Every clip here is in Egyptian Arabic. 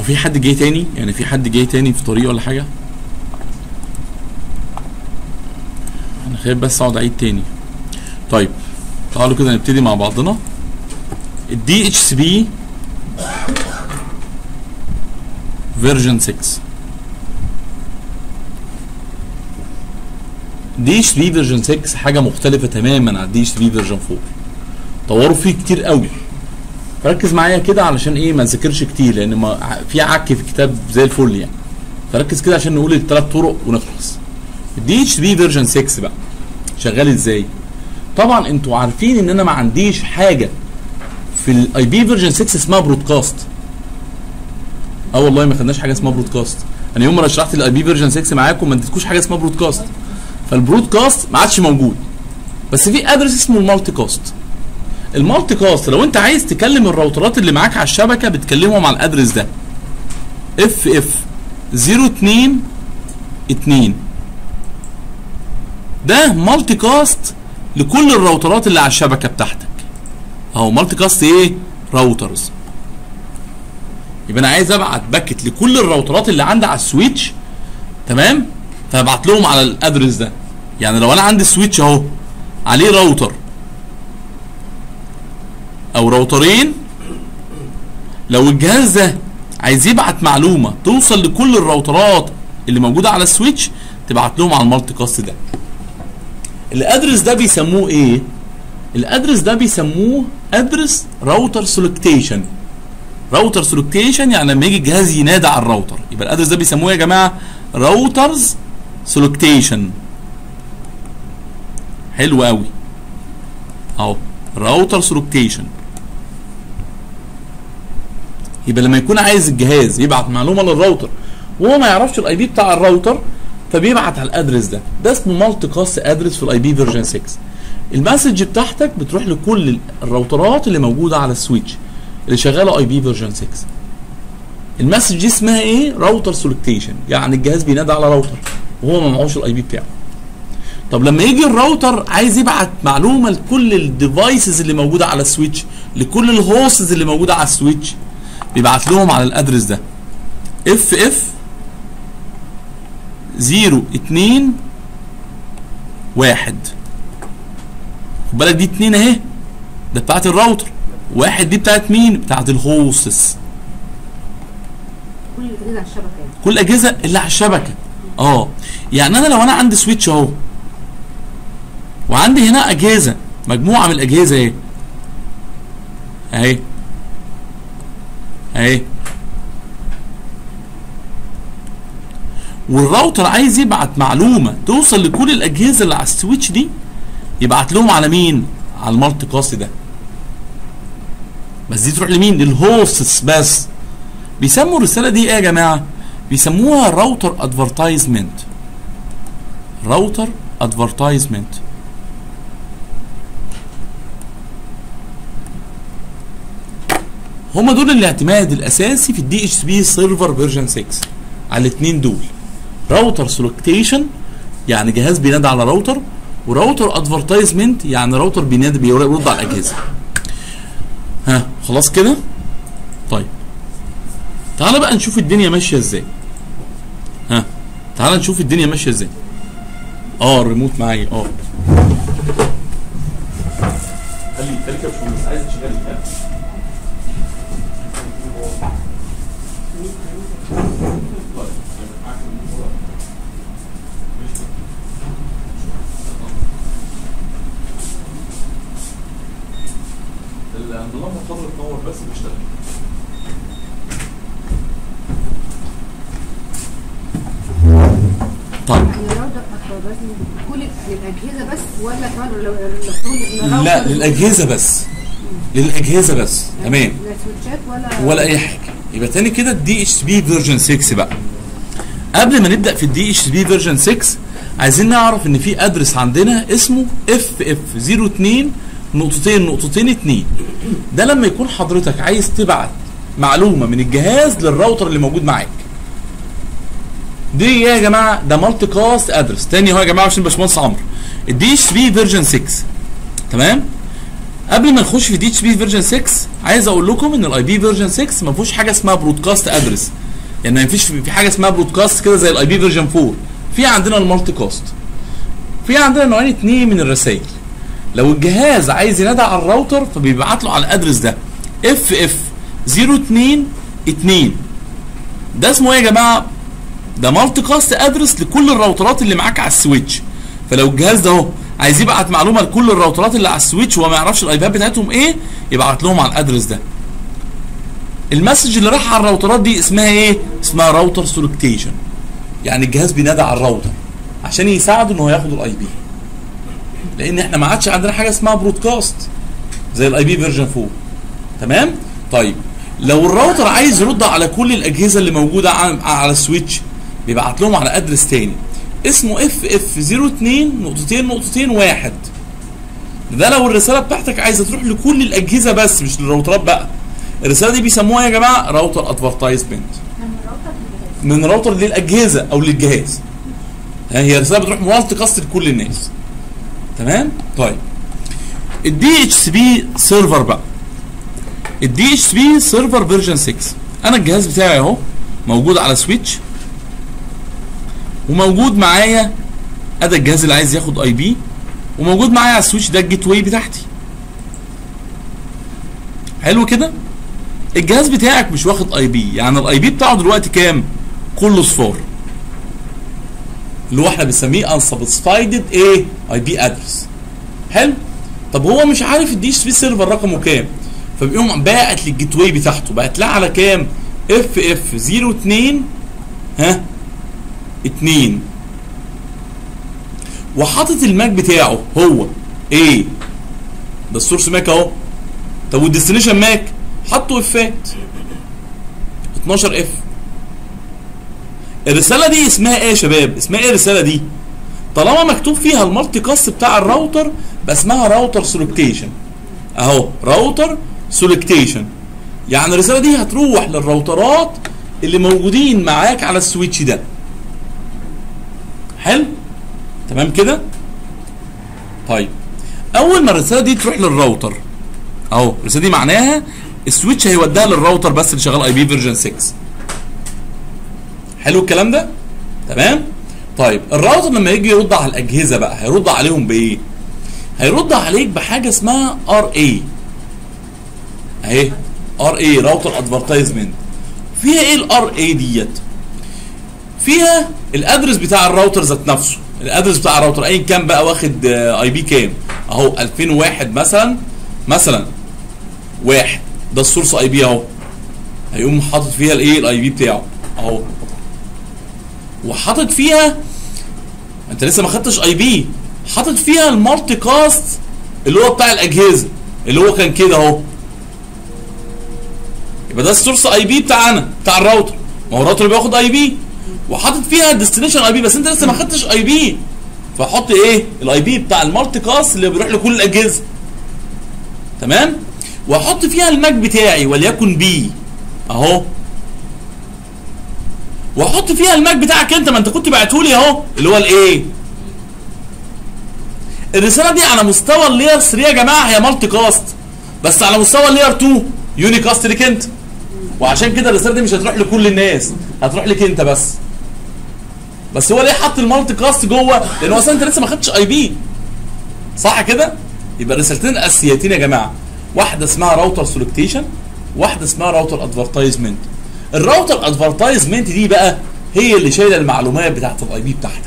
هو في حد جاي تاني يعني في حد جاي تاني في طريق ولا حاجه انا خايف بس اقعد اعيد تاني طيب تعالوا كده نبتدي مع بعضنا الدي اتش سي بي فيرجن 6 دي اتش بي فيرجن 6 حاجه مختلفه تماما عن دي اتش بي فيرجن 4 طوروا فيه كتير قوي فركز معايا كده علشان ايه ما نذاكرش كتير لان ما في عك في الكتاب زي الفل يعني فركز كده عشان نقول الثلاث طرق ونخلص الدي اتش بي فيرجن 6 بقى شغال ازاي طبعا انتوا عارفين ان انا ما عنديش حاجه في الاي بي فيرجن 6 اسمها برودكاست اه والله ما خدناش حاجه اسمها برودكاست انا يوم ما شرحت الاي بي فيرجن 6 معاكم ما اديتكوش حاجه اسمها برودكاست فالبرودكاست ما عادش موجود بس في ادرس اسمه المالتي كاست المالتي كاست لو انت عايز تكلم الراوترات اللي معاك على الشبكه بتكلمهم على الادرس ده اف اف 02 2 ده مالتي كاست لكل الراوترات اللي على الشبكه بتاعتك اهو مالتي كاست ايه راوترز يبقى انا عايز ابعت باكت لكل الراوترات اللي عندي على السويتش تمام فابعت لهم على الادرس ده يعني لو انا عندي سويتش اهو عليه راوتر او راوترين لو الجهاز ده عايز يبعت معلومه توصل لكل الراوترات اللي موجوده على السويتش تبعت لهم على المالتي كاست ده الادرس ده بيسموه ايه الادرس ده بيسموه ادرس راوتر سلكتيشن راوتر سلكتيشن يعني لما يجي الجهاز ينادى على الراوتر يبقى الادرس ده بيسموه يا جماعه راوترز سلكتيشن حلو قوي اهو راوتر سلكتيشن يبقى لما يكون عايز الجهاز يبعت معلومه للراوتر وهو ما يعرفش الاي بي بتاع الراوتر فبيبعت على الادرس ده ده اسمه مالتي كاست ادرس في الاي بي فيرجن 6 المسج بتاعتك بتروح لكل الراوترات اللي موجوده على السويتش اللي شغاله اي بي فيرجن 6 المسج دي اسمها ايه راوتر سلكتيشن يعني الجهاز بينادي على راوتر وهو ما معهوش الاي بي بتاعه طب لما يجي الراوتر عايز يبعت معلومه لكل الديفايسز اللي موجوده على السويتش لكل الهوستز اللي موجوده على السويتش بيبعت لهم على الادرس ده اف اف 0 2 1 خد بالك دي 2 اهي ده بتاعت الراوتر واحد دي بتاعت مين؟ بتاعت الهوستس كل الاجهزه على الشبكه يعني كل الاجهزه اللي على الشبكه اه يعني انا لو انا عندي سويتش اهو وعندي هنا اجهزه مجموعه من الاجهزه اهي اهي اهي والراوتر عايز يبعت معلومه توصل لكل الاجهزه اللي على السويتش دي يبعت لهم على مين؟ على المالتي كاست ده بس دي تروح لمين؟ للهوستس بس بيسموا الرساله دي ايه يا جماعه؟ بيسموها راوتر ادفرتايزمنت راوتر ادفرتايزمنت هما دول الاعتماد الاساسي في الدي اتش بي سيرفر فيرجن 6 على الاثنين دول راوتر سلكتيشن يعني جهاز بينادي على راوتر وراوتر ادفرتايزمنت يعني راوتر بينادي بيرد على الاجهزه ها خلاص كده طيب تعالى بقى نشوف الدنيا ماشيه ازاي ها تعالى نشوف الدنيا ماشيه ازاي اه الريموت معايا اه خلي خليك يا باشمهندس عايز تشغلي النظام مضطر تنور بس بيشتغل طيب يعني الراوتر بس كل الاجهزه بس ولا كمان لو لو لا للاجهزه بس للاجهزه بس تمام لا سويتشات ولا ولا اي حاجه يبقى تاني كده الدي اتش بي فيرجن 6 بقى قبل ما نبدا في الدي اتش بي فيرجن 6 عايزين نعرف ان في ادرس عندنا اسمه اف اف 02 نقطتين نقطتين اتنين ده لما يكون حضرتك عايز تبعت معلومه من الجهاز للراوتر اللي موجود معاك دي ايه يا جماعه ده مالتي كاست ادرس تاني اهو يا جماعه عشان باشمهندس عمرو الدي اتش بي فيرجن 6 تمام قبل ما نخش في دي اتش بي فيرجن 6 عايز اقول لكم ان الاي بي فيرجن 6 ما فيهوش حاجه اسمها برودكاست ادرس يعني ما فيش في حاجه اسمها برودكاست كده زي الاي بي فيرجن 4 في عندنا المالتي كاست في عندنا نوعين اتنين من الرسائل لو الجهاز عايز ينادى على الراوتر فبيبعت له على الادرس ده اف اف 02 2 ده اسمه ايه يا جماعه ده مالتي كاست ادرس لكل الراوترات اللي معاك على السويتش فلو الجهاز ده اهو عايز يبعت معلومه لكل الراوترات اللي على السويتش وما يعرفش الايباد بتاعتهم ايه يبعت لهم على الادرس ده المسج اللي راح على الراوترات دي اسمها ايه اسمها راوتر سولكتيشن يعني الجهاز بينادى على الراوتر عشان يساعده ان هو ياخد الاي بي لان احنا ما عادش عندنا حاجه اسمها برودكاست زي الاي بي فيرجن 4 تمام طيب لو الراوتر عايز يرد على كل الاجهزه اللي موجوده على, على السويتش بيبعت لهم على ادرس تاني اسمه اف اف 02 نقطتين نقطتين واحد ده لو الرساله بتاعتك عايزه تروح لكل الاجهزه بس مش للراوترات بقى الرساله دي بيسموها يا جماعه راوتر ادفرتايزمنت من راوتر للاجهزه او للجهاز ها هي رساله بتروح مالتي كاست لكل الناس تمام طيب الدي اتش سي بي سيرفر بقى الدي اتش سي بي سيرفر فيرجن 6 انا الجهاز بتاعي اهو موجود على سويتش وموجود معايا ادي الجهاز اللي عايز ياخد اي بي وموجود معايا على السويتش ده الجيت واي بتاعتي حلو كده الجهاز بتاعك مش واخد اي بي يعني الاي بي بتاعه دلوقتي كام كله صفار اللي هو احنا بنسميه انسبسفايدد ايه اي بي ادرس حلو طب هو مش عارف الدي اتش بي سيرفر رقمه كام فبيقوم باعت للجيت واي بتاعته باعت لها على كام اف اف 02 ها 2 وحاطط الماك بتاعه هو ايه ده السورس ماك اهو طب والديستنيشن ماك حطوا افات 12 اف الرساله دي اسمها ايه يا شباب اسمها ايه الرساله دي طالما مكتوب فيها المالتي كاست بتاع الراوتر بقى اسمها راوتر سولكتيشن اهو راوتر سولكتيشن يعني الرساله دي هتروح للراوترات اللي موجودين معاك على السويتش ده حلو تمام كده طيب اول ما الرساله دي تروح للراوتر اهو الرساله دي معناها السويتش هيوديها للراوتر بس اللي شغال اي بي فيرجن 6 حلو الكلام ده تمام طيب الراوتر لما يجي يرد على الاجهزه بقى هيرد عليهم بايه هيرد عليك بحاجه اسمها ار اي اهي ار اي راوتر ادفرتايزمنت فيها ايه الار اي ديت فيها الادرس بتاع الراوتر ذات نفسه الادرس بتاع الراوتر ايا كان بقى واخد اي بي كام اهو 2001 مثلا مثلا واحد ده السورس اي بي اهو هيقوم حاطط فيها الايه الاي بي بتاعه اهو وحاطط فيها انت لسه ما خدتش اي بي حاطط فيها المالتي كاست اللي هو بتاع الاجهزه اللي هو كان كده اهو يبقى ده السورس اي بي بتاعنا بتاع الراوتر ما هو الراوتر بياخد اي بي وحاطط فيها الديستنيشن اي بي بس انت لسه ما خدتش اي بي فحط ايه الاي بي بتاع المالتي كاست اللي بيروح لكل الاجهزه تمام واحط فيها الماك بتاعي وليكن بي اهو واحط فيها الماك بتاعك انت ما انت كنت بعته لي اهو اللي هو الايه الرساله دي على مستوى اللاير 3 يا جماعه هي مالتي كاست بس على مستوى اللاير 2 يوني كاست ليك انت وعشان كده الرساله دي مش هتروح لكل الناس هتروح لك انت بس بس هو ليه حط المالتي كاست جوه لان هو اصلا انت لسه ما خدتش اي بي صح كده يبقى الرسالتين الاساسيتين يا جماعه واحده اسمها راوتر سولكتيشن واحده اسمها راوتر ادفرتايزمنت الراوتر ادفرتايزمنت دي بقى هي اللي شايله المعلومات بتاعت الاي بي بتاعتك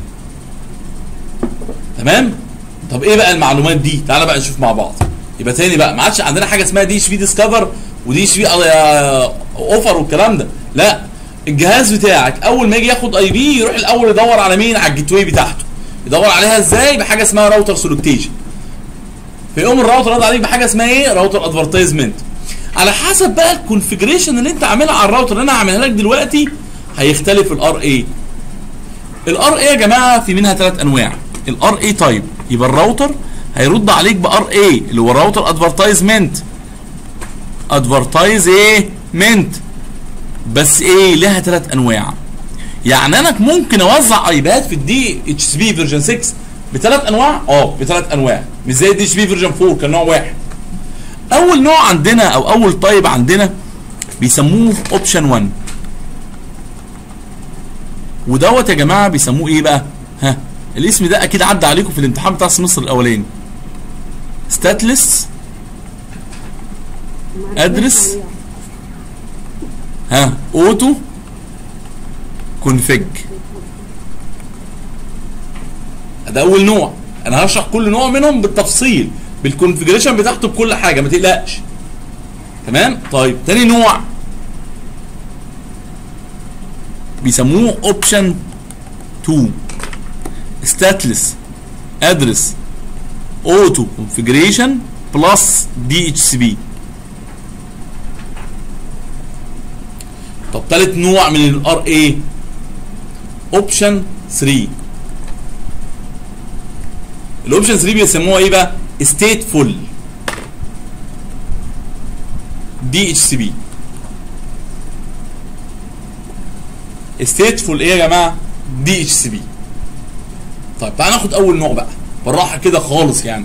تمام طب ايه بقى المعلومات دي تعالى بقى نشوف مع بعض يبقى تاني بقى ما عادش عندنا حاجه اسمها دي اتش بي ديسكفر ودي اتش بي اوفر والكلام ده لا الجهاز بتاعك اول ما يجي ياخد اي بي يروح الاول يدور على مين على الجيت واي بتاعته يدور عليها ازاي بحاجه اسمها راوتر سولكتيشن فيقوم الراوتر رد عليك بحاجه اسمها ايه راوتر ادفرتايزمنت على حسب بقى الكونفجريشن اللي انت عاملها على الراوتر اللي انا هعملها لك دلوقتي هيختلف الار اي الار اي يا جماعه في منها ثلاث انواع الار اي تايب يبقى الراوتر هيرد عليك بار اي اللي هو الراوتر ادفرتايزمنت ادفرتايز ايه منت بس ايه لها ثلاث انواع يعني انا ممكن اوزع ايباد في الدي اتش بي فيرجن 6 بثلاث انواع اه بثلاث انواع مش زي الدي اتش بي فيرجن 4 كان نوع واحد اول نوع عندنا او اول طيب عندنا بيسموه اوبشن 1 ودوت يا جماعه بيسموه ايه بقى ها الاسم ده اكيد عدى عليكم في الامتحان بتاع السمستر الاولاني ستاتلس ما أدرس. عرفناش عليها. ها اوتو كونفج ده اول نوع انا هشرح كل نوع منهم بالتفصيل بالكونفجريشن بتاعته بكل حاجه ما تقلقش تمام طيب تاني نوع بيسموه اوبشن 2 ستاتلس ادرس اوتو كونفجريشن بلس دي اتش سي بي طب تالت نوع من الار اي اوبشن 3 الاوبشن 3 بيسموها ايه بقى ستيتفول دي اتش سي بي ستيتفول ايه يا جماعه دي اتش سي بي طيب تعال ناخد اول نوع بقى بالراحه كده خالص يعني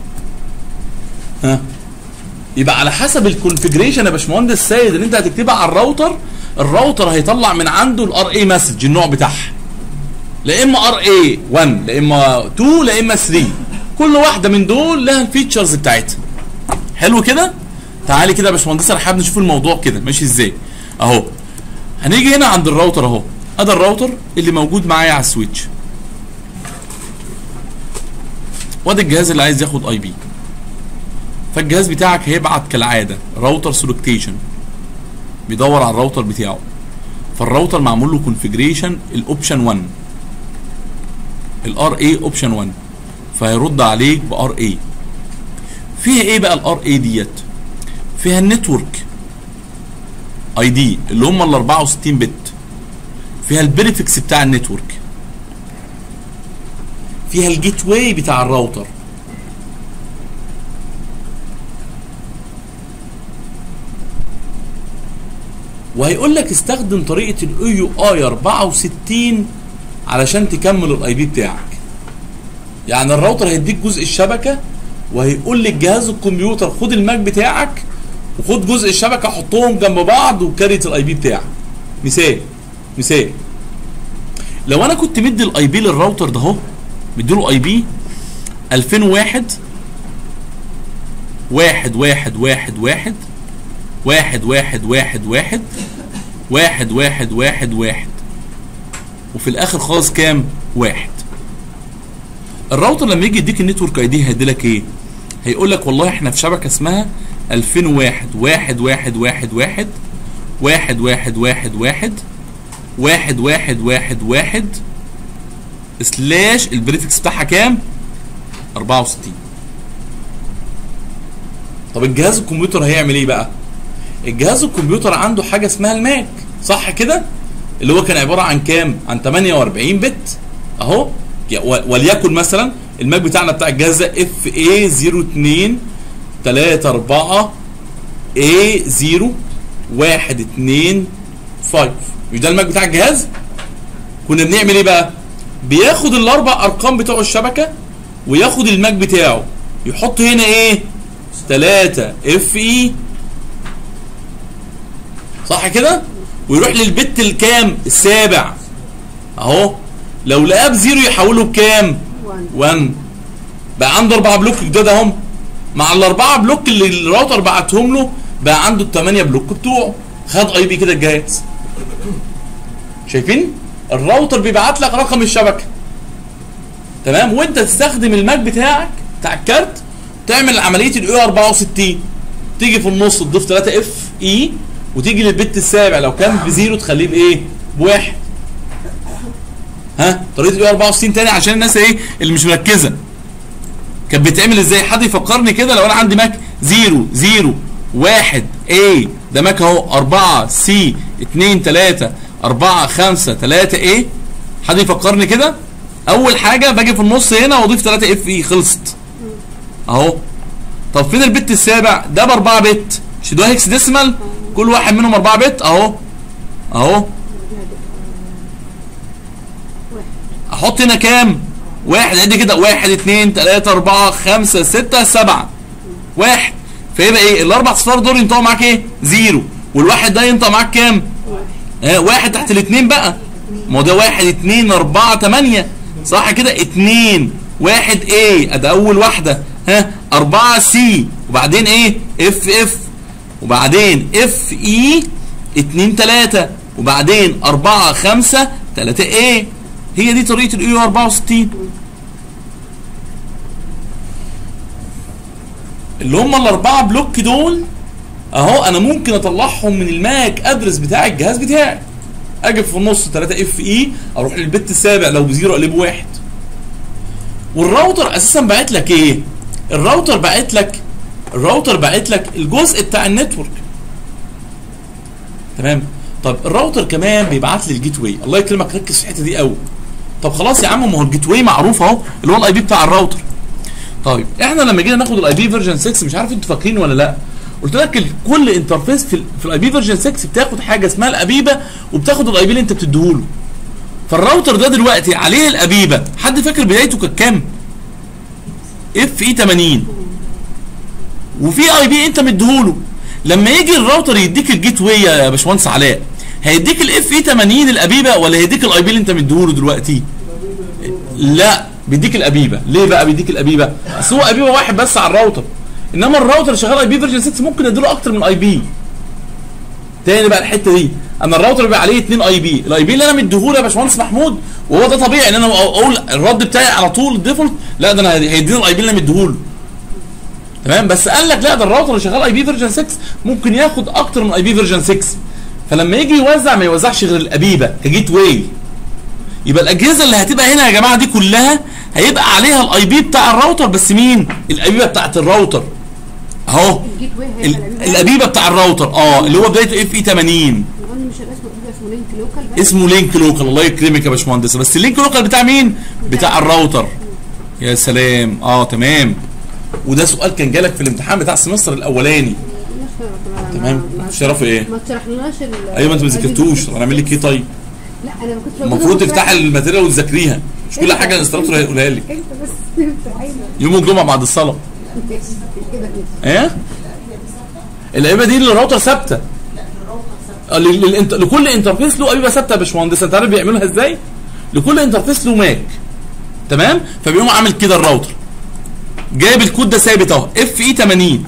ها يبقى على حسب الكونفجريشن يا باشمهندس سيد اللي انت هتكتبها على الراوتر الراوتر هيطلع من عنده الار اي مسج النوع بتاعها لا اما ار اي 1 لا اما 2 لا اما 3 كل واحده من دول لها الفيتشرز بتاعتها حلو كده تعالي كده يا باشمهندس انا حابب نشوف الموضوع كده ماشي ازاي اهو هنيجي هنا عند الراوتر اهو ادي الراوتر اللي موجود معايا على السويتش وادي الجهاز اللي عايز ياخد اي بي فالجهاز بتاعك هيبعت كالعاده راوتر سلوكتيشن بيدور على الراوتر بتاعه فالراوتر معمول له كونفجريشن الاوبشن 1 الار اي اوبشن 1 فهيرد عليك بار اي فيها ايه بقى الار اي ديت فيها النتورك اي دي اللي هم ال 64 بت فيها البريفكس بتاع النتورك فيها الجيت واي بتاع الراوتر وهيقول لك استخدم طريقه الاي يو اي 64 علشان تكمل الاي بي بتاعك يعني الراوتر هيديك جزء الشبكه وهيقول للجهاز الكمبيوتر خد الماك بتاعك وخد جزء الشبكه حطهم جنب بعض وكريت الاي بي بتاعك مثال مثال لو انا كنت مدي الاي بي للراوتر ده اهو مديله اي بي 2001 واحد واحد واحد واحد واحد واحد واحد واحد واحد واحد واحد واحد وفي الاخر خالص كام واحد الراوتر لما يجي يديك النتورك اي دي هيدي لك ايه هيقول لك والله احنا في شبكه اسمها 2001 واحد واحد واحد واحد واحد واحد واحد واحد واحد واحد واحد واحد سلاش البريفكس بتاعها كام 64 طب الجهاز الكمبيوتر هيعمل ايه بقى الجهاز الكمبيوتر عنده حاجه اسمها الماك صح كده اللي هو كان عباره عن كام عن 48 بت اهو وليكن مثلا الماك بتاعنا بتاع الجهاز ده اف اي 02 3 4 اي 0 1 2 5 مش ده الماك بتاع الجهاز كنا بنعمل ايه بقى بياخد الاربع ارقام بتوع الشبكه وياخد الماك بتاعه يحط هنا ايه 3 اف اي صح كده ويروح للبت الكام السابع اهو لو لقاه بزيرو يحوله بكام 1 1 بقى عنده اربعه بلوك جداد اهم مع الاربعه بلوك اللي الراوتر بعتهم له بقى عنده الثمانيه بلوك بتوعه خد اي بي كده الجهاز شايفين الراوتر بيبعت لك رقم الشبكه تمام وانت تستخدم الماك بتاعك بتاع الكارت تعمل عمليه الاي 64 تيجي في النص تضيف 3 اف اي وتيجي للبت السابع لو كان بزيرو تخليه بايه؟ بواحد ها طريقه الاي 64 تاني عشان الناس ايه اللي مش مركزه كانت بتتعمل ازاي حد يفكرني كده لو انا عندي ماك 0 0 1 A ده ماك اهو 4 سي 2 3 4 5 3 A حد يفكرني كده اول حاجه باجي في النص هنا واضيف 3 اف اي خلصت اهو طب فين البت السابع ده ب 4 بت مش ده هيكس ديسمال كل واحد منهم 4 بت اهو اهو احط هنا كام واحد عد كده واحد اتنين تلاتة اربعة خمسة ستة سبعة واحد فيبقى ايه الاربع اصفار دول ينطقوا معاك ايه زيرو والواحد ده ينطق معاك كام ها واحد تحت الاثنين بقى ما هو ده واحد اتنين اربعة تمانية صح كده اتنين واحد ايه ادي اول واحدة ها اربعة سي وبعدين ايه اف اف وبعدين اف اي اتنين تلاتة وبعدين اربعة خمسة تلاتة ايه هي دي طريقة الايو 64 اللي هم الاربعة بلوك دول اهو انا ممكن اطلعهم من الماك ادرس بتاع الجهاز بتاعي اجي في النص 3 اف اي اروح للبت السابع لو بزيرو اقلبه واحد والراوتر اساسا باعت لك ايه الراوتر باعت لك الراوتر باعت لك الجزء بتاع النتورك تمام طب الراوتر كمان بيبعت لي الجيت واي الله يكرمك ركز في الحته دي قوي طب خلاص يا عم ما هو الجيت واي معروف اهو اللي هو الاي بي بتاع الراوتر طيب احنا لما جينا ناخد الاي بي فيرجن 6 مش عارف انتوا فاكرين ولا لا قلت لك ال- كل انترفيس في, ال- في الاي بي فيرجن 6 بتاخد حاجه اسمها الابيبه وبتاخد الاي بي اللي انت بتديهوله فالراوتر ده دلوقتي عليه الابيبه حد فاكر بدايته كانت كام اف اي 80 وفي اي بي انت مديهوله لما يجي الراوتر يديك الجيت واي يا باشمهندس علاء هيديك الاف اي 80 الابيبه ولا هيديك الاي بي اللي انت مديهوله دلوقتي لا بيديك الابيبه ليه بقى بيديك الابيبه اصل هو ابيبه واحد بس على الراوتر انما الراوتر شغال اي بي فيرجن 6 ممكن اديله اكتر من اي بي تاني بقى الحته دي انا الراوتر بيبقى عليه 2 اي بي الاي بي اللي انا مديهوله يا باشمهندس محمود وهو ده طبيعي ان انا اقول الرد بتاعي على طول الديفولت لا ده انا هيديني الاي بي اللي انا مديهوله تمام بس قال لك لا ده الراوتر اللي شغال اي بي فيرجن 6 ممكن ياخد اكتر من اي بي فيرجن 6 فلما يجي يوزع ما يوزعش غير الابيبه كجيت واي يبقى الاجهزه اللي هتبقى هنا يا جماعه دي كلها هيبقى عليها الاي بي بتاع الراوتر بس مين الابيبه بتاعت الراوتر اهو الجيت واي ال- هيبقى الأمين. الابيبه بتاع الراوتر اه اللي هو بدايته اف اي 80 قلنا مش هيبقى اسمه إيه، اسمه لينك لوكال بقى اسمه لينك لوكال الله يكرمك يا باشمهندس بس اللينك لوكال بتاع مين بتاع الراوتر يا سلام اه تمام وده سؤال كان جالك في الامتحان بتاع السمستر الاولاني تمام شرفه ايه ما تشرحلناش ال ايوه ما انت ما ذاكرتوش طب انا اعمل لك ايه طيب لا انا ما كنتش المفروض تفتحي الماتيريال وتذاكريها مش كل حاجه الانستراكتور هيقولها لك انت بس ايوه يوم الجمعه بعد الصلاه كده كده ايه القيمه دي للراوتر ثابته آه، لل- للإنت- لكل انترفيس له قيمه ثابته يا باشمهندس انت عارف بيعملوها ازاي لكل انترفيس له ماك تمام فبيقوم عامل كده الراوتر جايب الكود ده ثابت اهو اف اي 80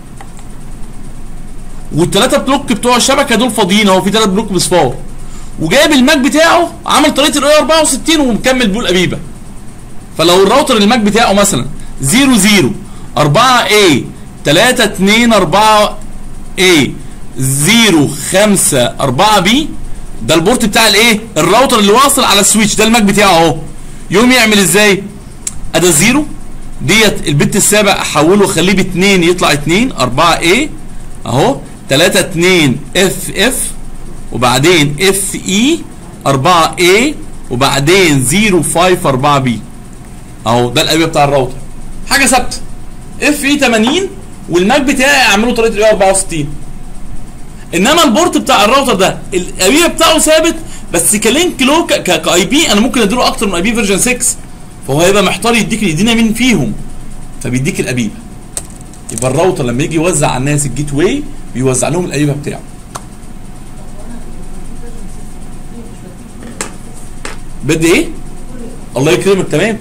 والثلاثه بلوك بتوع الشبكه دول فاضيين اهو في ثلاث بلوك بصفار وجايب الماك بتاعه عمل طريقه الاي 64 ومكمل بيه الابيبه فلو الراوتر الماك بتاعه مثلا 0 0 4 A 3 2 4 A 0 5 4 B ده البورت بتاع الايه الراوتر اللي واصل على السويتش ده الماك بتاعه اهو يقوم يعمل ازاي ادي الزيرو ديت البت السابع احوله اخليه ب 2 يطلع 2 4 A اهو 3 2 اف اف وبعدين اف اي 4 A وبعدين 0 5 4 B اهو ده القبيه بتاع الراوتر حاجه ثابته اف اي 80 والماك بتاعي اعمله طريقه الاي 64 انما البورت بتاع الراوتر ده القبيه بتاعه ثابت بس كلينك لو كاي بي انا ممكن اديله اكتر من اي بي فيرجن 6 فهو هيبقى محتار يديك يدينا مين فيهم فبيديك القبيبه يبقى الراوتر لما يجي يوزع على الناس الجيت واي بيوزع لهم القبيبه بتاعه بدي ايه؟ الله يكرمك تمام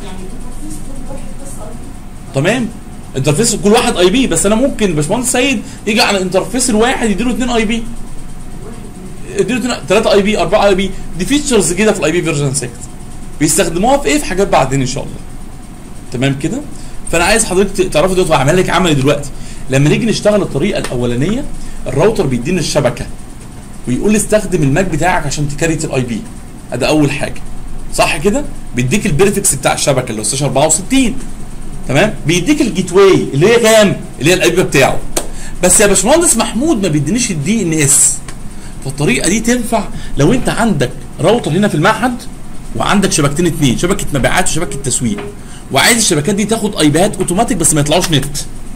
تمام انترفيس كل واحد اي بي بس انا ممكن باشمهندس سيد يجي على الانترفيس الواحد يديله اثنين اي بي يديله ثلاثة اي بي أربعة اي بي دي فيتشرز جديدة في الاي بي فيرجن 6 بيستخدموها في ايه في حاجات بعدين ان شاء الله تمام كده فانا عايز حضرتك تعرفوا دلوقتي وهعمل لك عملي دلوقتي لما نيجي نشتغل الطريقه الاولانيه الراوتر بيدينا الشبكه ويقول لي استخدم الماك بتاعك عشان تكريت الاي بي ادي اول حاجه صح كده بيديك البريفكس بتاع الشبكه اللي هو 64 تمام بيديك الجيت واي اللي هي كام اللي هي الاي بتاعه بس يا باشمهندس محمود ما بيدينيش الدي ان اس فالطريقه دي تنفع لو انت عندك راوتر هنا في المعهد وعندك شبكتين اتنين شبكه مبيعات وشبكه تسويق وعايز الشبكات دي تاخد اي بيات اوتوماتيك بس ما يطلعوش نت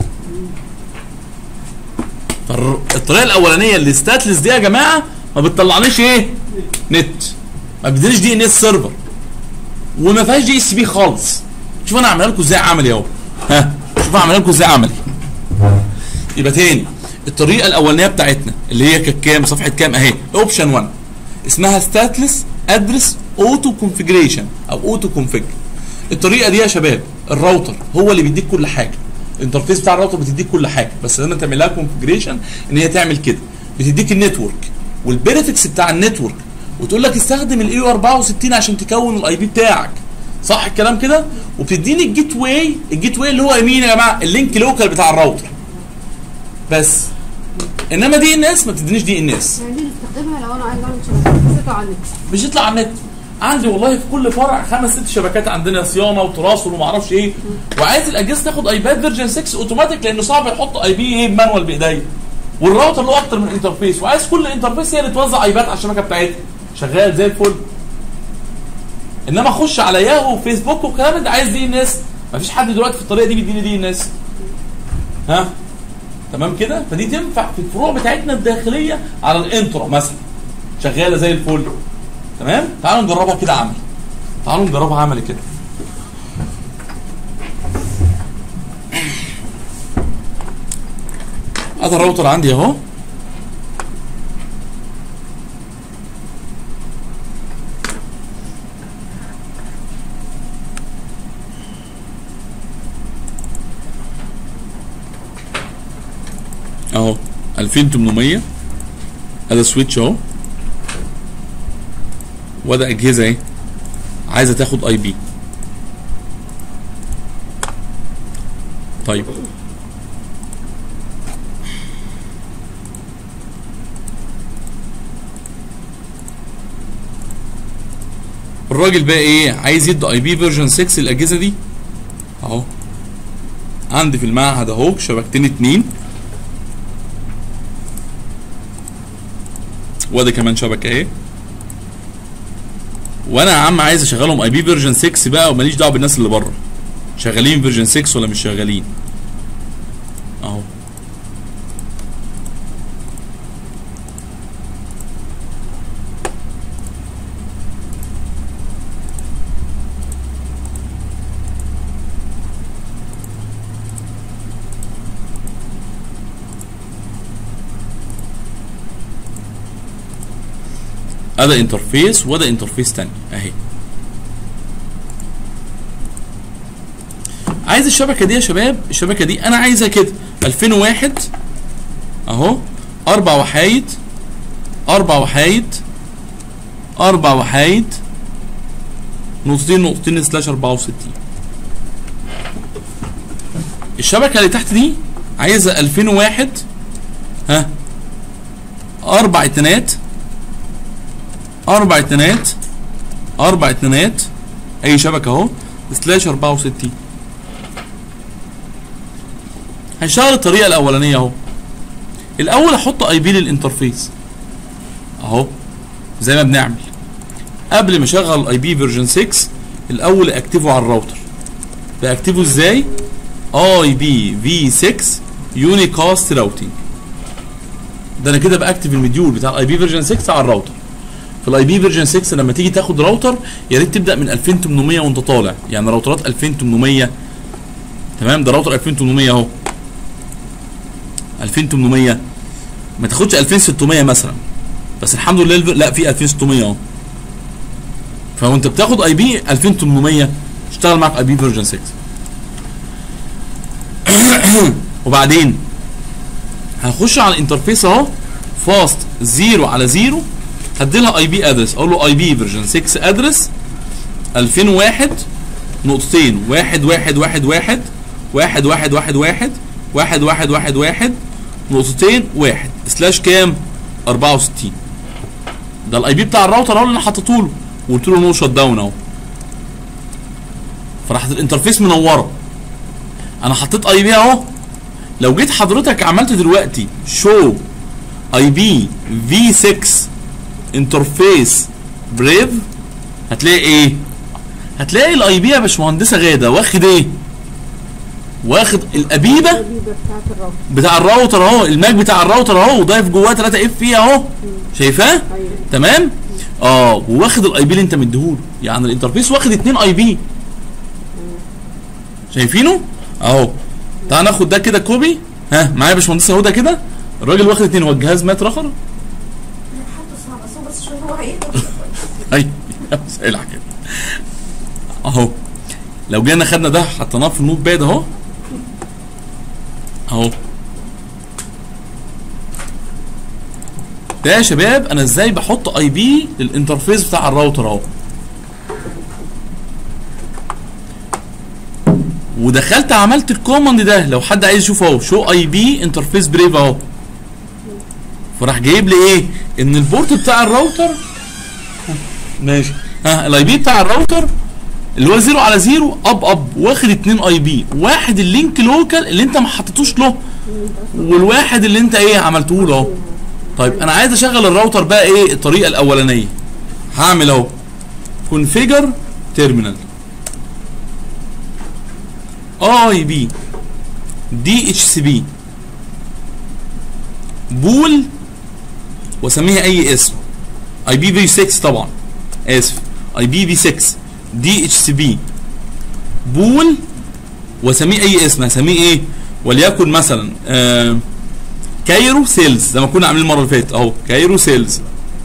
فالطريقه الاولانيه اللي ستاتلس دي يا جماعه ما بتطلعنيش ايه نت ما بيدينيش دي ان اس سيرفر وما فيهاش دي اس بي خالص شوف انا هعملها لكم ازاي عملي اهو ها شوف هعملها لكم ازاي عملي يبقى تاني الطريقه الاولانيه بتاعتنا اللي هي كانت كام صفحه كام اهي اوبشن 1 اسمها ستاتلس ادرس اوتو كونفيجريشن او اوتو كونفيج الطريقه دي يا شباب الراوتر هو اللي بيديك كل حاجه الانترفيس بتاع الراوتر بتديك كل حاجه بس لما تعمل لها كونفيجريشن ان هي تعمل كده بتديك النتورك والبيرفكس بتاع النتورك وتقول لك استخدم الاي 64 عشان تكون الاي بي بتاعك صح الكلام كده وبتديني الجيت واي الجيت واي اللي هو مين يا جماعه اللينك لوكال بتاع الراوتر بس انما دي ان اس ما بتدينيش دي ان اس يعني دي نستخدمها لو انا عايز اعمل شبكه بس على النت مش يطلع على النت عندي والله في كل فرع خمس ست شبكات عندنا صيانه وتراصل وما اعرفش ايه وعايز الاجهزه تاخد ايباد فيرجن 6 اوتوماتيك لانه صعب يحط اي بي ايه مانوال بايديا والراوتر له اكتر من انترفيس وعايز كل انترفيس هي اللي توزع ايباد على الشبكه بتاعتها شغال زي الفل انما اخش على ياهو وفيسبوك والكلام ده عايز دي ان اس مفيش حد دلوقتي في الطريقه دي بيديني دي ان اس ها تمام كده فدي تنفع في الفروع بتاعتنا الداخليه على الانترا مثلا شغاله زي الفل تمام تعالوا نجربها كده عملي تعالوا نجربها عملي كده هذا الراوتر عندي اهو اهو 2800 هذا سويتش اهو وده اجهزه اهي عايزه تاخد اي بي طيب الراجل بقى ايه عايز يدي اي بي فيرجن 6 الاجهزه دي اهو عندي في المعهد اهو شبكتين اتنين وده كمان شبكه اهي وانا يا عم عايز اشغلهم اي بي فيرجن 6 بقى وماليش دعوه بالناس اللي بره شغالين فيرجن 6 ولا مش شغالين اهو هذا انترفيس وده انترفيس تاني اهي عايز الشبكه دي يا شباب الشبكه دي انا عايزها كده 2001 اهو اربع وحايد اربع وحايد اربع وحايد نقطتين نقطتين سلاش 64 الشبكه اللي تحت دي عايزه 2001 ها اربع اتنات اربع اتنات اربع اتنات اي شبكه اهو سلاش 64 هنشتغل الطريقه الاولانيه اهو الاول احط اي بي للانترفيس اهو زي ما بنعمل قبل ما اشغل الاي بي فيرجن 6 الاول اكتبه على الراوتر باكتبه ازاي اي بي في 6 يونيكاست راوتنج ده انا كده باكتب المديول بتاع الاي بي فيرجن 6 على الراوتر في الاي بي فيرجن 6 لما تيجي تاخد راوتر يا ريت تبدا من 2800 وانت طالع يعني راوترات 2800 تمام ده راوتر 2800 اهو 2800 ما تاخدش 2600 مثلا بس الحمد لله الف- لا في 2600 اهو فوانت بتاخد اي بي 2800 اشتغل معاك اي بي فيرجن 6 وبعدين هنخش على الانترفيس اهو فاست 0 على 0 هدي لها اي بي ادرس اقول له اي بي فيرجن 6 ادرس 2001 نقطتين واحد واحد واحد واحد واحد واحد واحد واحد واحد واحد واحد واحد نقطتين واحد سلاش كام 64 ده الاي بي بتاع الراوتر اهو اللي انا حطيته له وقلت له نو شت داون اهو فراحت الانترفيس منوره انا حطيت اي بي اهو لو جيت حضرتك عملت دلوقتي شو اي بي في 6 انترفيس بريف هتلاقي ايه هتلاقي الاي بي يا باشمهندسه غاده واخد ايه واخد الابيبه الحبيبه بتاعت الراوتر بتاع الراوتر اهو الماك بتاع الراوتر اهو وضايف جواه 3 اف فيه اهو شايفاه ايوه تمام اه وواخد الاي بي اللي انت مديهوله يعني الانترفيس واخد اتنين اي بي شايفينه اهو تعال ناخد ده كده كوبي ها معايا يا باشمهندسه هدى كده الراجل واخد اتنين هو الجهاز مات رخر حالته صعبة بس هو بس شوية هو هيقدر اي سهل كده اهو لو جينا خدنا ده حطيناه في النوت باد اهو اهو ده يا شباب انا ازاي بحط اي بي للانترفيس بتاع الراوتر اهو ودخلت عملت الكوماند ده لو حد عايز يشوفه اهو شو اي بي انترفيس بريف اهو فراح جايب لي ايه ان البورت بتاع الراوتر ماشي ها الاي بي بتاع الراوتر اللي هو 0 على 0 اب اب واخد اتنين اي بي واحد اللينك لوكال اللي انت ما حطيتوش له والواحد اللي انت ايه عملته له اهو طيب انا عايز اشغل الراوتر بقى ايه الطريقه الاولانيه هعمل اهو كونفيجر تيرمينال اي بي دي اتش سي بي بول واسميها اي اسم اي بي في 6 طبعا اسف اي بي في 6 دي اتش سي بي بول واسميه اي اسم هسميه ايه وليكن مثلا آه كايرو سيلز زي ما كنا عاملين المره اللي فاتت اهو كايرو سيلز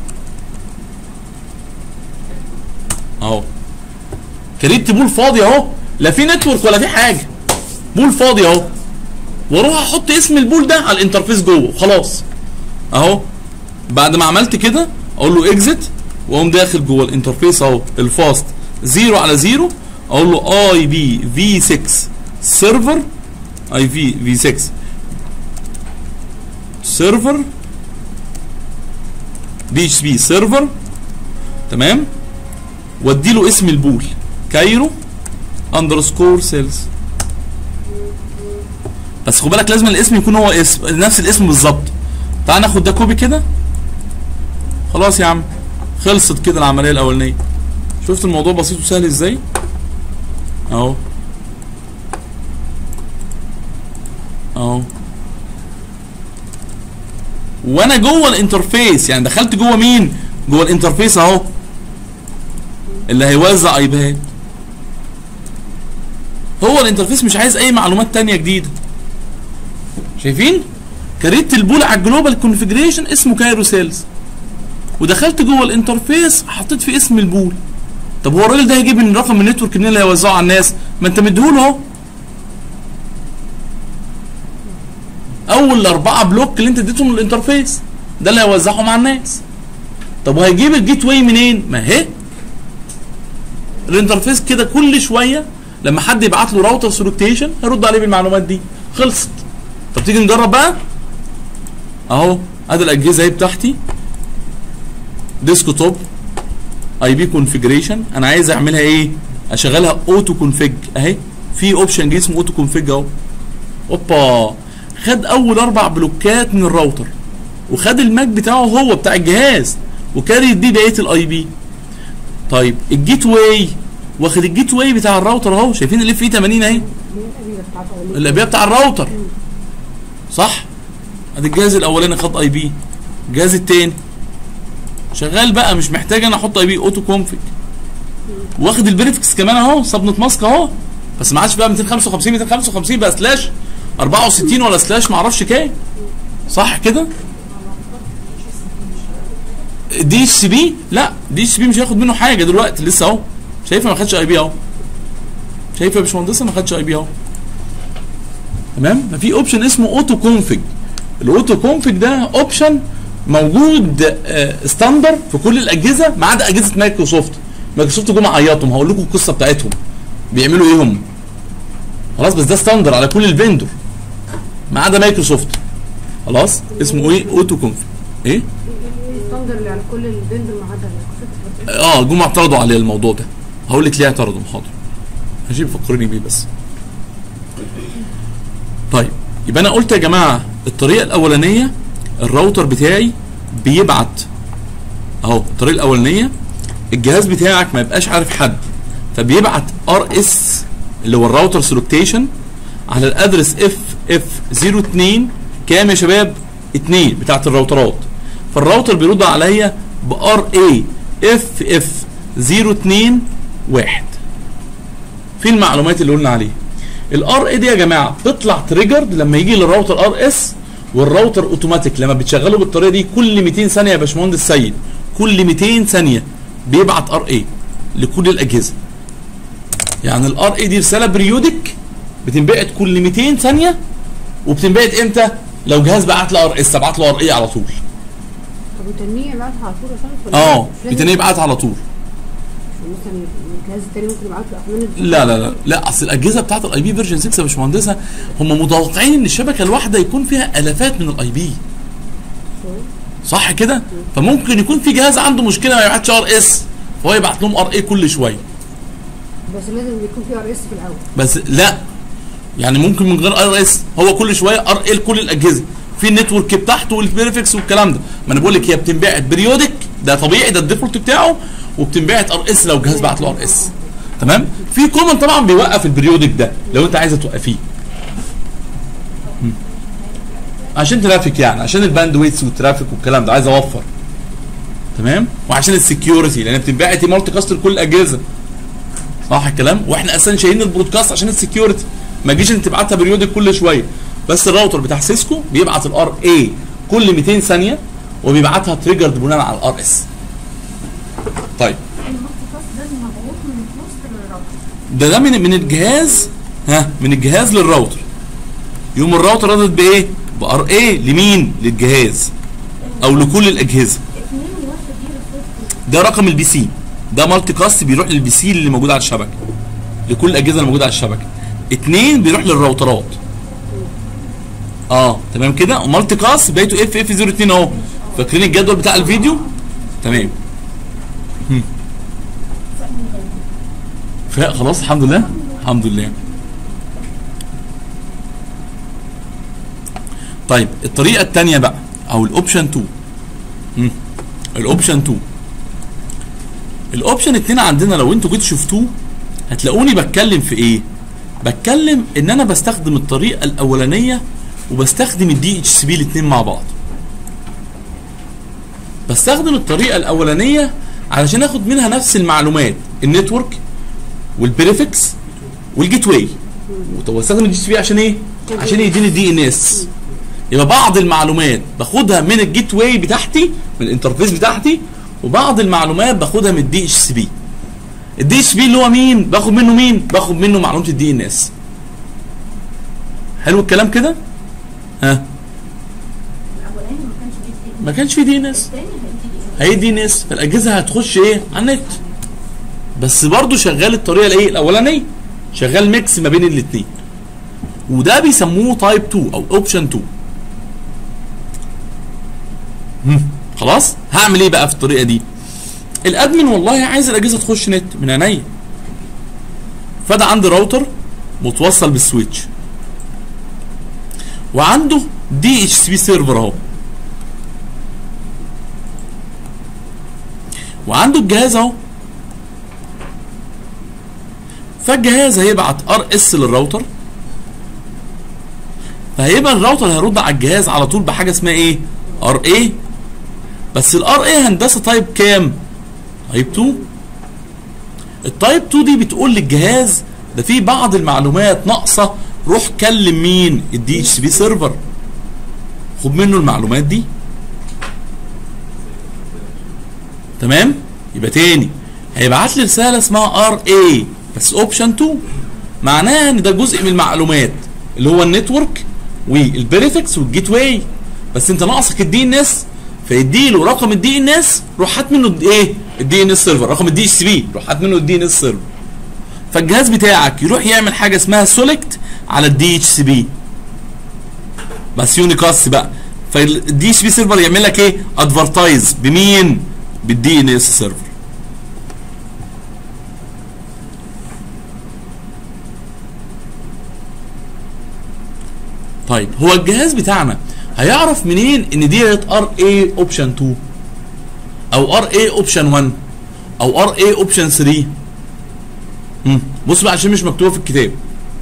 اهو كريت بول فاضي اهو لا في نتورك ولا في حاجه بول فاضي اهو واروح احط اسم البول ده على الانترفيس جوه خلاص اهو بعد ما عملت كده اقول له اكزit واقوم داخل جوه الانترفيس اهو الفاست 0 على 0 اقول له اي بي في 6 سيرفر اي في في 6 سيرفر دي اتش بي سيرفر تمام وادي له اسم البول كايرو اندرسكور سيلز بس خد بالك لازم الاسم يكون هو اسم نفس الاسم بالظبط تعال ناخد ده كوبي كده خلاص يا عم خلصت كده العمليه الاولانيه شفت الموضوع بسيط وسهل ازاي اهو اهو وانا جوه الانترفيس يعني دخلت جوه مين جوه الانترفيس اهو اللي هيوزع ايباد هو الانترفيس مش عايز اي معلومات تانية جديدة شايفين كريت البول على الجلوبال كونفيجريشن اسمه كايرو سيلز ودخلت جوه الانترفيس حطيت فيه اسم البول طب هو الراجل ده هيجيب من رقم النتورك منين اللي هيوزعه على الناس ما انت مديهوله اهو اول اربعه بلوك اللي انت اديتهم للانترفيس ده اللي هيوزعهم على الناس طب وهيجيب الجيت واي منين ما هي الانترفيس كده كل شويه لما حد يبعت له راوتر سلوكتيشن هيرد عليه بالمعلومات دي خلصت طب تيجي نجرب بقى اهو ادي الاجهزه اهي بتاعتي ديسك توب اي بي كونفيجريشن انا عايز اعملها ايه اشغلها اوتو كونفيج اهي في اوبشن جه اسمه اوتو كونفيج اهو اوبا خد اول اربع بلوكات من الراوتر وخد الماك بتاعه هو بتاع الجهاز وكاري دي بقيه الاي بي طيب الجيت واي واخد الجيت واي بتاع الراوتر اهو شايفين الاف اي 80 اهي الابيه بتاع الراوتر صح ادي الجهاز الاولاني خد اي بي الجهاز التاني شغال بقى مش محتاج انا احط اي بي اوتو كونفيج واخد البريفكس كمان اهو صبنة ماسك اهو بس ما عادش بقى 255 255 بقى سلاش 64 ولا سلاش ما اعرفش كام صح كده دي اتش سي بي لا دي اتش سي بي مش هياخد منه حاجه دلوقتي لسه اهو شايفه ما خدش اي بي اهو شايفه يا باشمهندسه ما خدش اي بي اهو تمام ما في اوبشن اسمه اوتو كونفيج الاوتو كونفيج ده اوبشن موجود آه، ستاندر في كل الاجهزه ما عدا اجهزه مايكروسوفت مايكروسوفت جم عيطهم هقول لكم القصه بتاعتهم بيعملوا ايه هم خلاص بس ده ستاندر على كل الفيندور ما عدا مايكروسوفت خلاص اسمه ايه اوتو كونفيج ايه الستاندر اللي على كل الفندر ما عدا المايكروسوفت اه جم اعترضوا على الموضوع ده هقول لك ليه اعترضوا حاضر هجيب فكرني بيه بس طيب يبقى انا قلت يا جماعه الطريقه الاولانيه الراوتر بتاعي بيبعت اهو الطريقه الاولانيه الجهاز بتاعك ما يبقاش عارف حد فبيبعت ار اس اللي هو الراوتر سلوكتيشن على الادرس اف اف 02 كام يا شباب 2 بتاعت الراوترات فالراوتر بيرد عليا بار اي اف اف 02 1 في المعلومات اللي قلنا عليها الار اي دي يا جماعه بتطلع تريجرد لما يجي للراوتر ار اس والراوتر اوتوماتيك لما بتشغله بالطريقه دي كل 200 ثانيه يا باشمهندس سيد كل 200 ثانيه بيبعت ار اي لكل الاجهزه يعني الار اي دي رساله بريودك بتنبعت كل 200 ثانيه وبتنبعت امتى لو جهاز بعت له ار اس ابعت له ار اي على طول طب وتنمية يبعتها على طول يا فندم ولا اه مش لازم- بتنبعت يبعت على طول مثلا الجهاز التاني ممكن يبعت له احمال لا لا لا لا اصل الاجهزه بتاعت الاي بي فيرجن 6 يا باشمهندسه هم متوقعين ان الشبكه الواحده يكون فيها الافات من الاي بي صح كده فممكن يكون في جهاز عنده مشكله ما يبعتش ار اس فهو يبعت لهم ار اي كل شويه بس لازم يكون في ار اس في الاول بس لا يعني ممكن من غير ار اس هو كل شويه ار ال كل الاجهزه في النتورك بتاعته والبريفكس والكلام ده ما انا بقول لك هي بتنبعت بريودك ده طبيعي ده الديفولت بتاعه وبتنبعت ار اس لو جهاز بعت له ار اس تمام في كومن طبعا بيوقف البريودك ده لو انت عايزه توقفيه مم. عشان ترافيك يعني عشان الباند ويتس والترافيك والكلام ده عايز اوفر تمام وعشان السكيورتي لان بتنبعت مالتي كاست لكل الاجهزه صح الكلام واحنا اساسا شايلين البرودكاست عشان السكيورتي ما تجيش انت تبعتها بريودك كل شويه بس الراوتر بتاع سيسكو بيبعت الار اي كل 200 ثانيه وبيبعتها تريجرد بناء على الار اس طيب المختص ده المبعوث من البوست للراوتر ده ده من من الجهاز ها من الجهاز للراوتر يوم الراوتر ردت بايه بار اي لمين للجهاز او لكل الاجهزه اتنين وواحد دي رصيد ده رقم البي سي ده مالتي كاست بيروح للبي سي اللي موجود على الشبكه لكل الاجهزه اللي موجوده على الشبكه اتنين بيروح للراوترات اه تمام كده ومالتي كاست بدايته اف اف 02 اهو فاكرين الجدول بتاع الفيديو تمام هم. فا- خلاص الحمد لله الحمد لله طيب الطريقه الثانيه بقى او الاوبشن 2 هم. الاوبشن 2 الاوبشن 2 عندنا لو انتوا جيتوا شفتوه هتلاقوني بتكلم في ايه بتكلم ان انا بستخدم الطريقه الاولانيه وبستخدم الدي اتش سي بي الاثنين مع بعض بستخدم الطريقه الاولانيه علشان اخد منها نفس المعلومات النتورك والبريفكس والجيت واي طب بستخدم الدي اتش سي بي عشان ايه عشان يديني الدي ان اس يبقى بعض المعلومات باخدها من الجيت واي بتاعتي من الانترفيس بتاعتي وبعض المعلومات باخدها من الدي اتش سي بي الدي اتش بي اللي هو مين باخد منه مين باخد منه معلومه الدي ان اس حلو الكلام كده ها الاولاني ما كانش بيدي ما كانش في دي ان اس الثاني هيدي هي دي ان اس فالاجهزه هتخش ايه على النت بس برضه شغال الطريقه الايه الاولانيه شغال ميكس ما بين الاثنين وده بيسموه تايب 2 او اوبشن 2 هم، خلاص هعمل ايه بقى في الطريقه دي الادمن والله عايز الاجهزه تخش نت من عينيا فده عندي راوتر متوصل بالسويتش وعنده دي اتش سي بي سيرفر اهو وعنده الجهاز اهو فالجهاز هيبعت ار اس للراوتر فهيبقى الراوتر هيرد على الجهاز على طول بحاجه اسمها ايه ار اي بس الار اي هندسه تايب كام تايب 2 التايب 2 دي بتقول للجهاز ده في بعض المعلومات ناقصه روح كلم مين الدي اتش سي بي سيرفر خد منه المعلومات دي تمام يبقى تاني هيبعت لي رساله اسمها ار اي بس اوبشن 2 معناها ان ده جزء من المعلومات اللي هو النتورك والبريفكس والجيت واي بس انت ناقصك الدي ان اس فيديله رقم الدي ان اس روح هات منه ايه الدي ان اس سيرفر رقم الدي اتش سي بي روح هات منه الدي ان اس سيرفر فالجهاز بتاعك يروح يعمل حاجه اسمها سولكت على الدي اتش سي بي بس يونيكاست بقى فالدي اتش بي سيرفر يعمل لك ايه ادفرتايز بمين بالدي ان اس سيرفر طيب هو الجهاز بتاعنا هيعرف منين ان ديت ار اي اوبشن 2 او ار اي اوبشن 1 او ار اي اوبشن 3 مم. بص بقى عشان مش مكتوبه في الكتاب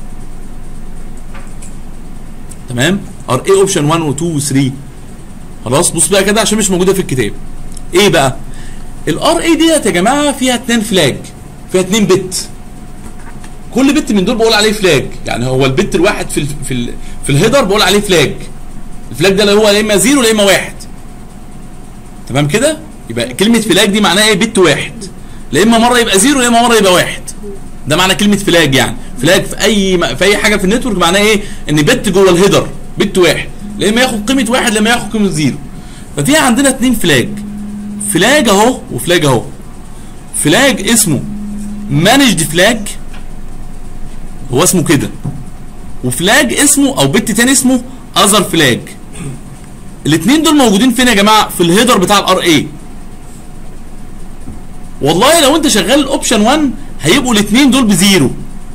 تمام ار اي اوبشن 1 و 2 و 3 خلاص بص بقى كده عشان مش موجوده في الكتاب ايه بقى الار اي ديت يا جماعه فيها اتنين فلاج فيها اتنين بت كل بت من دول بقول عليه فلاج يعني هو البت الواحد في ال في ال في الهيدر بقول عليه فلاج الفلاج ده اللي هو يا اما زيرو يا اما واحد تمام كده يبقى كلمه فلاج دي معناها ايه بت واحد لا اما مره يبقى زيرو يا اما مره يبقى واحد ده معنى كلمه فلاج يعني فلاج في اي في اي حاجه في النتورك معناها ايه ان بت جوه الهيدر بت واحد لا اما ياخد قيمه واحد لا اما ياخد قيمه زيرو ففي عندنا اتنين فلاج فلاج اهو وفلاج اهو فلاج اسمه مانجد فلاج هو اسمه كده وفلاج اسمه او بت تاني اسمه اذر فلاج الاثنين دول موجودين فين يا جماعه في الهيدر بتاع الار اي والله لو انت شغال الاوبشن 1 هيبقوا الاثنين دول بزيرو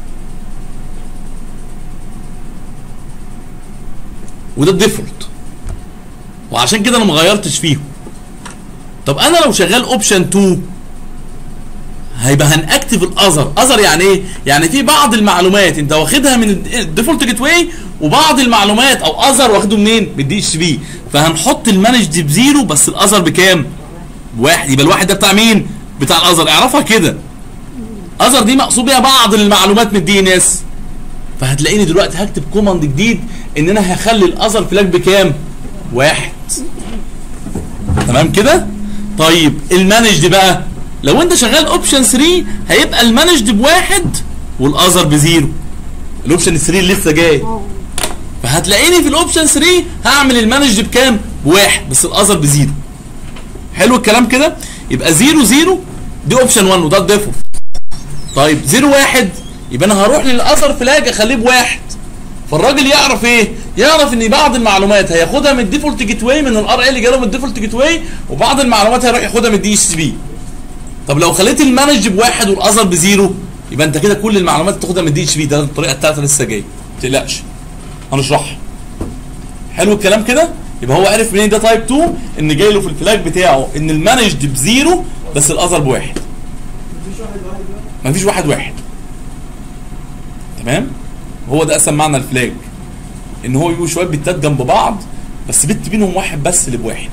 وده الديفولت وعشان كده انا ما غيرتش فيهم طب انا لو شغال اوبشن 2 هيبقى هنأكتف الاذر اذر يعني ايه يعني في بعض المعلومات انت واخدها من الديفولت جيت واي وبعض المعلومات او اذر واخده منين من الدي اتش بي فهنحط المانج بزيرو بس الاذر بكام واحد يبقى الواحد ده بتاع مين بتاع الاذر اعرفها كده اذر دي مقصود بيها بعض المعلومات من الدي ان اس فهتلاقيني دلوقتي هكتب كوماند جديد ان انا هخلي الاذر فلاج بكام واحد تمام كده طيب المانج بقى لو انت شغال اوبشن 3 هيبقى المانجد بواحد والاذر بزيرو الاوبشن 3 لسه جاي فهتلاقيني في الاوبشن 3 هعمل المانجد بكام بواحد بس الاذر بزيرو حلو الكلام كده يبقى 0 0 دي اوبشن 1 وده الديفولت طيب 0 1 يبقى انا هروح للاذر فلاج اخليه بواحد فالراجل يعرف ايه؟ يعرف ان بعض المعلومات هياخدها من الديفولت جيت واي من الار اي اللي جاله من الديفولت جيت واي وبعض المعلومات هيروح ياخدها من الدي اتش بي طب لو خليت المانج بواحد والاذر بزيرو يبقى انت كده كل المعلومات تاخدها من الدي اتش بي ده الطريقه الثالثه لسه جايه ما تقلقش هنشرحها حلو الكلام كده يبقى هو عرف منين ده تايب 2 ان جاي له في الفلاج بتاعه ان المانج بزيرو بس الاذر بواحد مفيش واحد واحد تمام هو ده اصلا معنى الفلاج ان هو يبقوا شويه بتات جنب بعض بس بت بينهم واحد بس اللي بواحد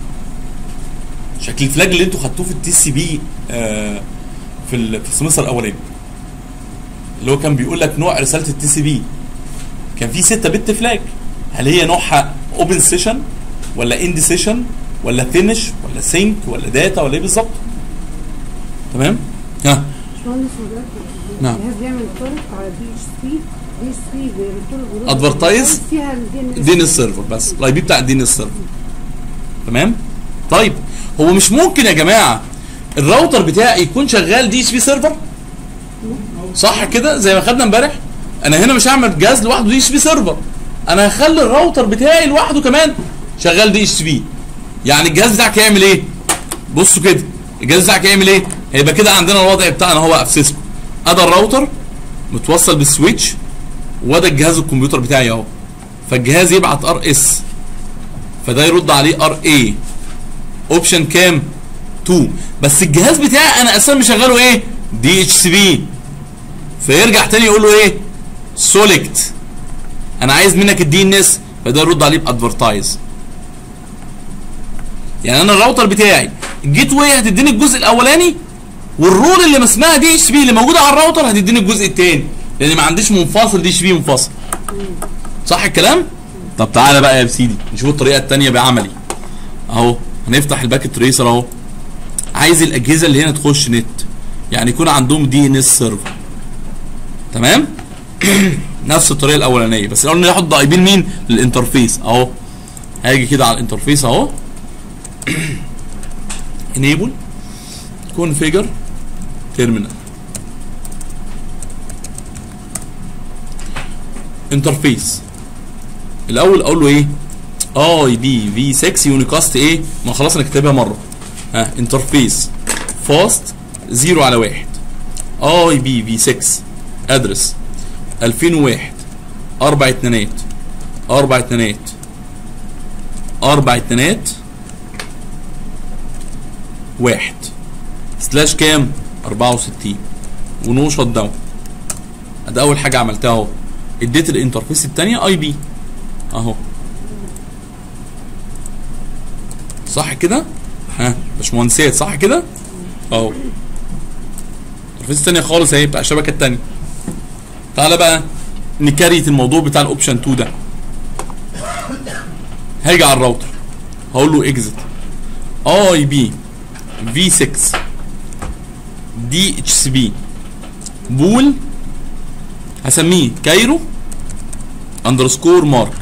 شكل الفلاج اللي انتوا خدتوه في التي سي بي آه في ال- في السمستر الاولاني اللي هو كان بيقول لك نوع رساله التي سي بي كان في 6 بت فلاج هل هي نوعها اوبن سيشن ولا اند سيشن ولا فينش ولا سينك ولا داتا ولا ايه بالظبط تمام ها باشمهندس حضرتك نعم. الجهاز بيعمل طرق على دي اتش سي دي اتش سي بيرتبط Advertise فيها الدي ان اس دي ان اس سيرفر بس الاي بي بتاع الدي ان اس سيرفر تمام طيب هو مش ممكن يا جماعه الراوتر بتاعي يكون شغال دي اتش بي سيرفر صح كده زي ما خدنا امبارح انا هنا مش هعمل جهاز لوحده دي اتش بي سيرفر انا هخلي الراوتر بتاعي لوحده كمان شغال دي اتش بي يعني الجهاز بتاعك هيعمل ايه بصوا كده الجهاز بتاعك هيعمل ايه هيبقى كده عندنا الوضع بتاعنا هو بقى في سيسكو ادي الراوتر متوصل بالسويتش وده الجهاز الكمبيوتر بتاعي اهو فالجهاز يبعت ار اس فده يرد عليه ار اي اوبشن كام 2 بس الجهاز بتاعي انا اساسا مشغله ايه دي اتش سي بي فيرجع تاني يقول له ايه سولكت انا عايز منك الدي ان اس فده يرد عليه بادفرتايز يعني انا الراوتر بتاعي الجيت واي هتديني الجزء الاولاني والرول اللي اسمها دي اتش بي اللي موجوده على الراوتر هتديني الجزء الثاني لان ما عنديش منفصل دي اتش بي منفصل صح الكلام طب تعالى بقى يا سيدي نشوف الطريقه الثانيه بعملي اهو هنفتح الباكت تريسر اهو عايز الاجهزه اللي هنا تخش نت يعني يكون عندهم دي ان اس سيرفر تمام نفس الطريقه الاولانيه بس الاول ناخد اي بي مين للانترفيس اهو هاجي كده على الانترفيس اهو enable configure terminal انترفيس الاول اقول له ايه اي بي في 6 يونيكاست ايه ما خلاص انا كاتبها مره ها انترفيس فاست 0 على 1 اي بي في 6 ادرس 2001 اربع اتنينات اربع اتنينات اربع اتنينات واحد سلاش كام 64 ونو شوت داون ده اول حاجه عملتها اهو اديت الانترفيس الثانيه اي بي اهو صح كده ها باشمهندسات صح كده اهو الانترفيس الثانيه خالص اهي بتاع الشبكه الثانيه تعالى بقى نكريت الموضوع بتاع الاوبشن 2 ده هاجي على الراوتر هقول له اكزت اي بي في 6 دي اتش سي بي بول هسميه كايرو اندرسكور مارك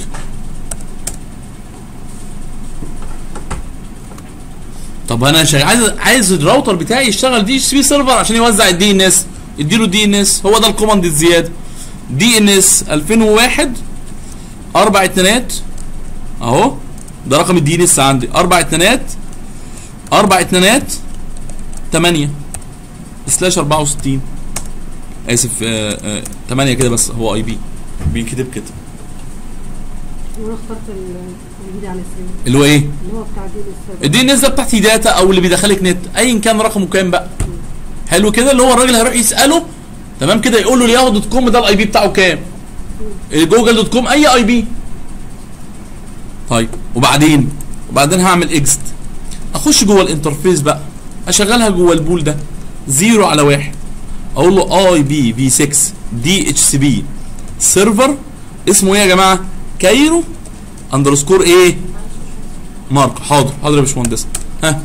طب انا شغ... عايز عايز الراوتر بتاعي يشتغل دي اتش سي بي سيرفر عشان يوزع الدي ان اس اديله دي ان اس هو ده الكوماند الزياده دي ان اس 2001 اربع اتنينات اهو ده رقم الدي ان اس عندي اربع اتنينات اربع اتنينات 8 سلاش 64 اسف آه آه 8 كده بس هو اي بي بينكتب كده وانا اخترت ال- الجديد على السرير اللي هو ايه اللي هو بتاع دي لسه الدي ان اس ده بتاعتي داتا او اللي بيدخلك نت ايا كان رقمه كام بقى حلو كده اللي هو الراجل هيروح يساله تمام كده يقول له الياهو دوت كوم ده الاي بي بتاعه كام جوجل دوت كوم اي اي بي طيب وبعدين وبعدين هعمل اكست اخش جوه الانترفيس بقى اشغلها جوه البول ده زيرو على واحد اقول له اي بي في 6 دي اتش سي بي سيرفر اسمه ايه يا جماعه كايرو اندرسكور ايه مارك حاضر حاضر يا باشمهندس ها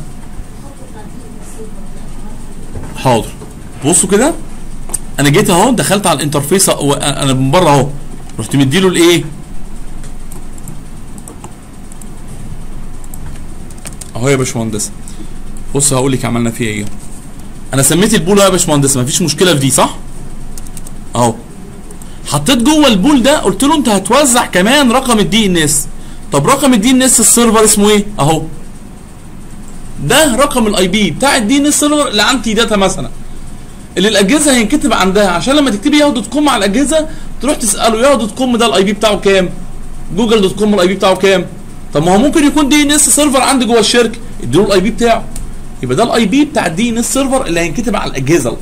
حاضر بصوا كده انا جيت اهو دخلت على الانترفيس أهو، انا من بره اهو رحت مديله الايه اهو يا باشمهندس بص هقول لك عملنا فيها ايه انا سميت البول أهو يا باشمهندس مفيش مشكله في دي صح اهو حطيت جوه البول ده قلت له انت هتوزع كمان رقم الدي ان اس طب رقم الدي ان اس السيرفر اسمه ايه اهو ده رقم الاي بي بتاع الدي ان اس سيرفر اللي عندي داتا مثلا اللي الاجهزه هينكتب عندها عشان لما تكتبي ياهو دوت كوم على الاجهزه تروح تساله ياهو دوت كوم ده الاي بي بتاعه كام جوجل دوت كوم الاي بي بتاعه كام طب ما هو ممكن يكون دي ان اس سيرفر عندي جوه الشركه اديله الاي بي بتاعه يبقى ده الاي بي بتاع الدي ان اس سيرفر اللي هينكتب على الاجهزه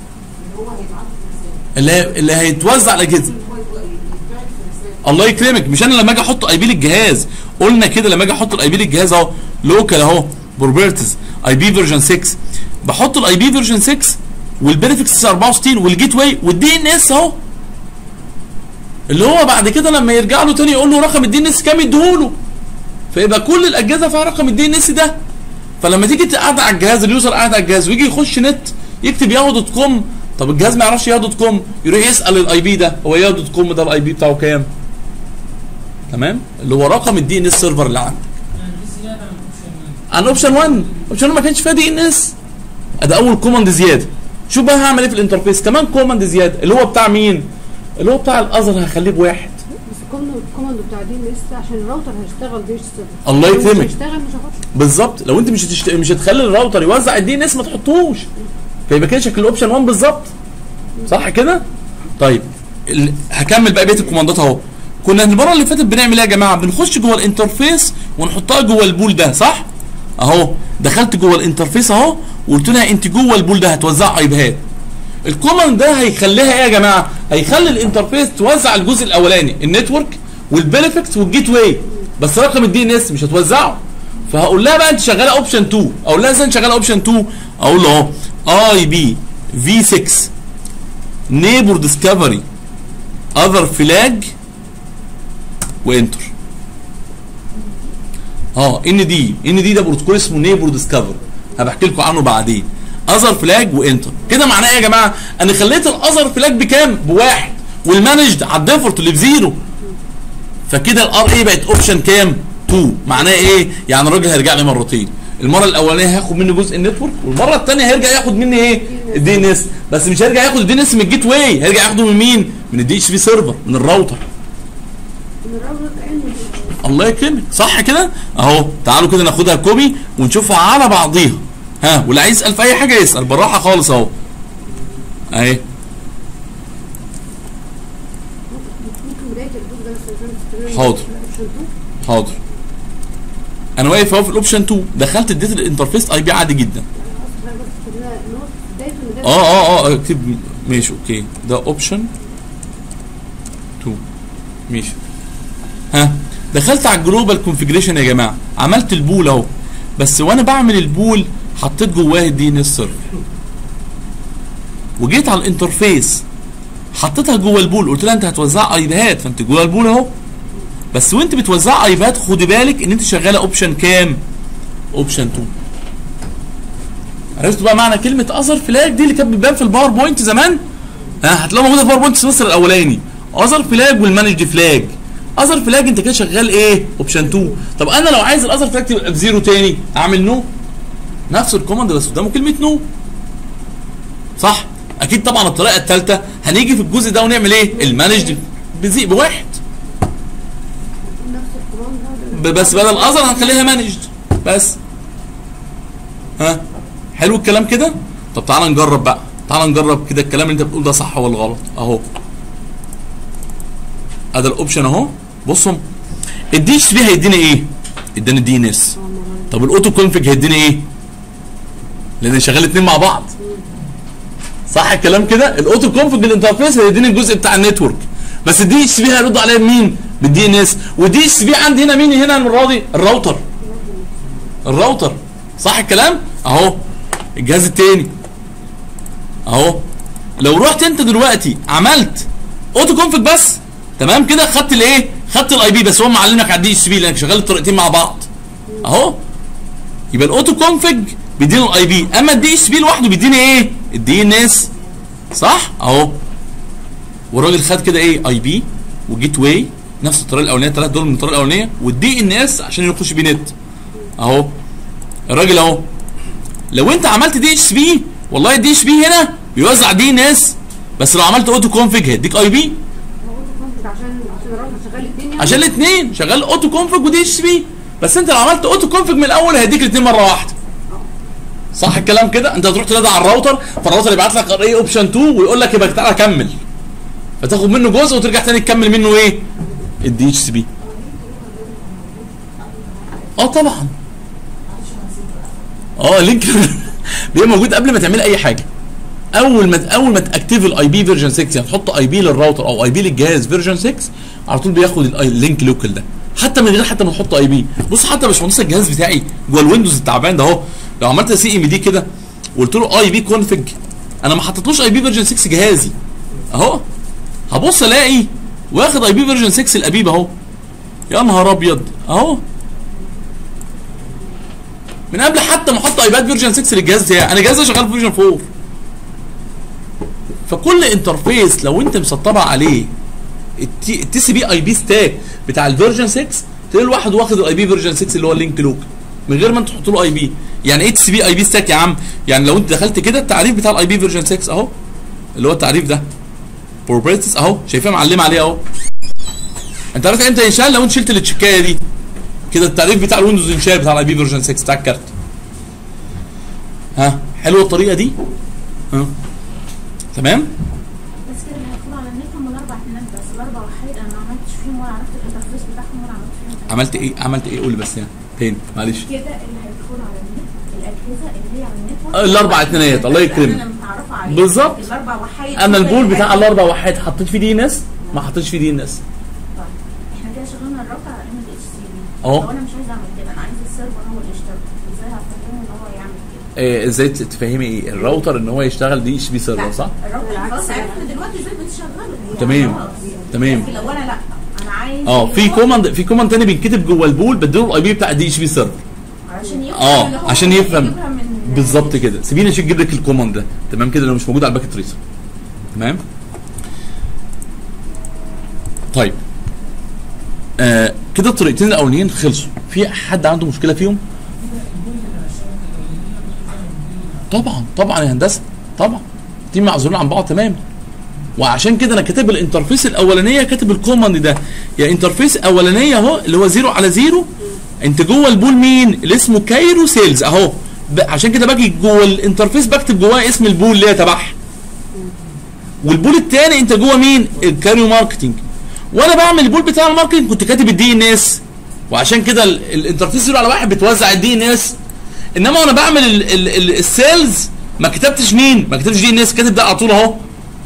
اللي هي- اللي هيتوزع على الاجهزه الله يكرمك مش انا لما اجي احط اي بي للجهاز قلنا كده لما اجي احط الاي بي للجهاز اهو لوكال اهو بروبرتيز اي بي فيرجن 6 بحط الاي بي فيرجن 6 والبنفكس 64 والجيت واي والدي ان اس اهو اللي هو بعد كده لما يرجع له تاني يقول له رقم الدي ان اس كام يديهوله فيبقى كل الاجهزه فيها رقم الدي ان اس ده فلما تيجي تقعد على الجهاز اليوزر قاعد على الجهاز ويجي يخش نت يكتب ياهو دوت كوم طب الجهاز ما يعرفش ياهو دوت كوم يروح يسال الاي بي ده هو ياهو دوت كوم ده الاي بي بتاعه كام تمام اللي هو رقم الدي ان اس سيرفر اللي عندك عن اوبشن 1 اوبشن 1 ما كانش فيها دي ان اس ده اول كوماند زياده شوف بقى هعمل ايه في الانترفيس كمان كوماند زياده اللي هو بتاع مين اللي هو بتاع الاذر هخليه بواحد بس الكوماندو الكوماندو بتاع دي لسه عشان الراوتر هيشتغل ديش سيرفر الله لو مش يكرمك. هيشتغل مش هحط بالظبط لو انت مش هتشت... مش هتخلي الراوتر يوزع الدي ان اس ما تحطوش فيبقى كده شكل الاوبشن 1 بالظبط صح كده طيب ال... هكمل بقى بقيه الكوماندات اهو كنا المره اللي فاتت بنعمل ايه يا جماعه بنخش جوه الانترفيس ونحطها جوه البول ده صح اهو دخلت جوه الانترفيس اهو وقلت لها انت جوه البول ده هتوزع ايباد الكوماند ده هيخليها ايه يا جماعه هيخلي الانترفيس توزع الجزء الاولاني النتورك والبنفكت والجيت واي بس رقم الدي ان اس مش هتوزعه فهقول لها بقى انت شغاله اوبشن 2 اقول لها ازاي انت شغاله اوبشن 2 اقول له اهو اي بي في 6 نيبور ديسكفري اذر فلاج وانتر اه ان دي ان دي ده بروتوكول اسمه نيبور ديسكفري هبحكي لكم عنه بعدين اذر فلاج وانتر كده معناه ايه يا جماعه انا خليت الاذر فلاج بكام بواحد والمانجد على الديفولت اللي بزيرو فكده الار اي بقت اوبشن كام 2 معناه ايه يعني الراجل هيرجع لي مرتين المره الاولانيه هياخد مني جزء النتورك والمره الثانيه هيرجع ياخد مني ايه الدي ان اس بس مش هيرجع ياخد الدي ان اس من الجيت واي هيرجع ياخده من مين من الدي اتش في سيرفر من الراوتر من الراوتر كانه الله يكرمك صح كده اهو تعالوا كده ناخدها كوبي ونشوفها على بعضيها ها واللي عايز يسال في اي حاجه يسال بالراحه خالص اهو اهي ممكن بدايه الجزء ده بس عشان تستمر حاضر. اوبشن 2 حاضر انا واقف اهو في الاوبشن 2 دخلت اديت الانترفيس اي بي عادي جدا اصلا بس خلينا نوت بدايه ان ده اه اه اه اكتب ماشي اوكي ده اوبشن 2 ماشي ها دخلت على الجلوبال كونفيجريشن يا جماعه عملت البول اهو بس وانا بعمل البول حطيت جواه الدي ان اس سيرفر وجيت على الانترفيس حطيتها جوه البول قلت لها انت هتوزع ايباد فانت جوه البول اهو بس وانت بتوزع ايباد خدي بالك ان انت شغاله اوبشن كام اوبشن 2 عرفتوا بقى معنى كلمه اذر فلاج دي اللي كانت بتبان في الباوربوينت زمان ها هتلاقوها موجوده في الباوربوينت السمستر الاولاني اذر فلاج والمانج فلاج اذر فلاج انت كده شغال ايه اوبشن 2 طب انا لو عايز الاذر فلاج تبقى بزيرو تاني اعمل نو نفس الكوماند بس قدامه كلمه نو صح اكيد طبعا الطريقه الثالثه هنيجي في الجزء ده ونعمل ايه المانج بزي بواحد نفس الكوماند ده ب- بس بدل اذر هنخليها مانجد بس ها حلو الكلام كده طب تعالى نجرب بقى تعالى نجرب كده الكلام اللي انت بتقول ده صح ولا غلط اهو ادي الاوبشن اهو بصوا الدي اتش بي هيديني ايه اداني الدي ان اس طب الاوتو كونفج هيديني ايه لان شغال اتنين مع بعض صح الكلام كده الاوتو كونفج الانترفيس هيديني الجزء بتاع النتورك بس الدي اتش بي هيرد عليا بمين بالدي ان اس والدي اتش بي عندي هنا مين هنا المره دي الراوتر الراوتر صح الكلام اهو الجهاز التاني اهو لو رحت انت دلوقتي عملت اوتو كونفج بس تمام كده خدت الايه خدت الاي بي بس هو معلمك على الدي اتش بي لانك شغال الطريقتين مع بعض اهو يبقى الاوتو كونفج بيديني الاي بي اما الدي اتش بي لوحده بيديني ايه الدي ان اس صح اهو والراجل خد كده ايه اي بي وجيت واي نفس الطريقه الاولانيه الثلاث دول من الطريقه الاولانيه والدي ان اس عشان يخش بيه نت اهو الراجل اهو لو انت عملت دي اتش بي والله الدي اتش بي هنا بيوزع دي ان اس بس لو عملت اوتو كونفج هيديك اي بي هو اوتو كونفج عشان عشان الراجل شغال الاثنين يعني عشان الاثنين شغال اوتو كونفج ودي اتش بي بس انت لو عملت اوتو كونفج من الاول هيديك الاثنين مره واحده صح الكلام كده انت هتروح تنادي على الراوتر فالراوتر يبعت لك ايه اوبشن 2 ويقول لك يبقى تعالى كمل فتاخد منه جزء وترجع تاني تكمل منه ايه الدي اتش بي اه طبعا اه لينك بيبقى موجود قبل ما تعمل اي حاجه اول ما اول ما تاكتيف الاي بي فيرجن 6 يعني تحط اي بي للراوتر او اي بي للجهاز فيرجن 6 على طول بياخد ال- اللينك لوكال ده حتى من غير حتى ما تحط اي بي بص حتى يا باشمهندس الجهاز بتاعي جوه الويندوز التعبان ده اهو لو عملت سي ام دي كده وقلت له اي بي كونفج انا ما حطيتلوش اي بي فيرجن 6 جهازي اهو هبص الاقي واخد اي بي فيرجن 6 الابيب اهو يا نهار ابيض اهو من قبل حتى ما احط ايباد فيرجن 6 للجهاز بتاعي انا جهازي شغال فيرجن 4 فكل انترفيس لو انت مسطبه عليه التي سي بي اي بي ستاك بتاع الفيرجن 6 تلاقي الواحد واخد الاي بي فيرجن 6 اللي هو اللينك لوك من غير ما انت تحط له اي بي يعني ايه تي سي بي اي بي ستاك يا عم يعني لو انت دخلت كده التعريف بتاع الاي بي فيرجن 6 اهو اللي هو التعريف ده بروبرتيز اهو شايفاه معلم عليه اهو انت عارف امتى ينشال لو انت شلت التشيكايه دي كده التعريف بتاع الويندوز ينشال بتاع الاي بي فيرجن 6 بتاع الكارت ها حلوه الطريقه دي ها تمام بس كده اللي هيدخلوا على النت هم الاربع اتنينات بس الاربع وحيد انا ما عملتش فيهم ولا عرفت الانترفيس بتاعهم ولا عملت فيهم أي عملت ايه عملت ايه قول بس يعني تاني معلش كده اللي هيدخلوا على النت الاجهزه اللي هي على النت آه، الأربع اتنينات، الله يكرمك. انا متعرفه عليها بالظبط. الاربع وحيد انا هم البول بتاع الأجهزة. الاربع واحد حطيت فيه دي ان اس ما حطيتش فيه دي ان اس طيب احنا كده شغلنا الراوتر على ام اتش سي بي أهو. لو انا مش عايزه اعمل كده انا عايز السيرفر هو اللي يشتغل ازاي هفهمه ان هو يعمل كده آه، ازاي ت- تفهمي ايه الراوتر ان هو يشتغل دي اتش بي سيرفر لا، صح الراوتر خلاص عرفنا دلوقتي ازاي بتشغله تمام. خلاص. تمام. لكن لو انا لا انا عايز اه اللي في هو كوماند في كوماند تاني بينكتب جوه البول بديله الاي بي بتاع الدي اتش بي سيرفر عشان يفهم اه اللي هو عشان يفهم يجيبها من بالظبط كده سيبيني اشوف اجيب لك الكوماند ده تمام كده لو مش موجود على الباكت تريسر تمام طيب آه كده الطريقتين الاولانيين خلصوا في حد عنده مشكله فيهم طبعا طبعا يا هندسه طبعا دي معزولين عن بعض تماما وعشان كده انا كاتب الانترفيس الاولانيه كاتب الكوماند ده يا انترفيس اولانيه اهو اللي هو زيرو على زيرو انت جوه البول مين اللي اسمه كايرو سيلز اهو ب- عشان كده باجي جوه الانترفيس بكتب جواه اسم البول اللي هي تبعها والبول الثاني انت جوه مين الكاريو ماركتنج وانا بعمل البول بتاع الماركتنج كنت كاتب الدي ان اس وعشان كده ال- الانترفيس زيرو على واحد بتوزع الدي ان اس انما وانا بعمل ال- ال- ال- السيلز ما كتبتش مين ما كتبتش دي ان اس كاتب ده على طول اهو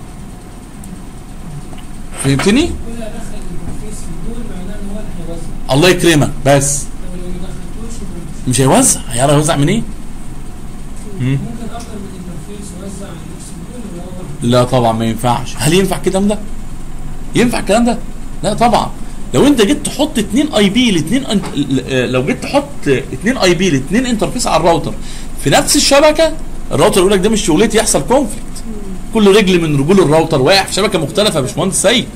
فهمتني كل ادخل الانترفيس في الدول معناه ان هو اللي هيوزع الله يكرمك بس لو ما دخلتوش يبقى مش هيوزع هيعرف يوزع منين ممكن اكتر من انترفيس يوزع على نفس الدول ولا هو لا طبعا ما ينفعش هل ينفع الكلام ده ينفع الكلام ده لا طبعا لو انت جيت تحط اتنين اي بي لاثنين انت... ل- لو جيت تحط اتنين اي بي لاثنين انترفيس على الراوتر في نفس الشبكه الراوتر يقول لك ده مش شغلتي يحصل كونفليكت كل رجل من رجول الراوتر واقع في شبكه مختلفه يا باشمهندس سيد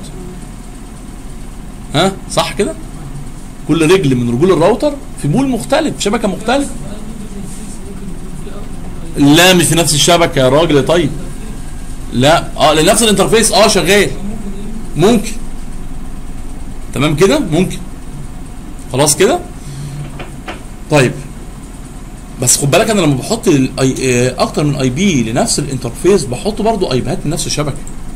ها صح كده كل رجل من رجول الراوتر في بول مختلف في شبكه مختلف لا مش في نفس الشبكه يا راجل يا طيب لا اه لنفس الانترفيس اه شغال ممكن تمام كده ممكن خلاص كده طيب بس خد بالك انا لما بحط الاي آه، اكتر من اي بي لنفس الانترفيس بحط برضو اي بيهات من نفس الشبكه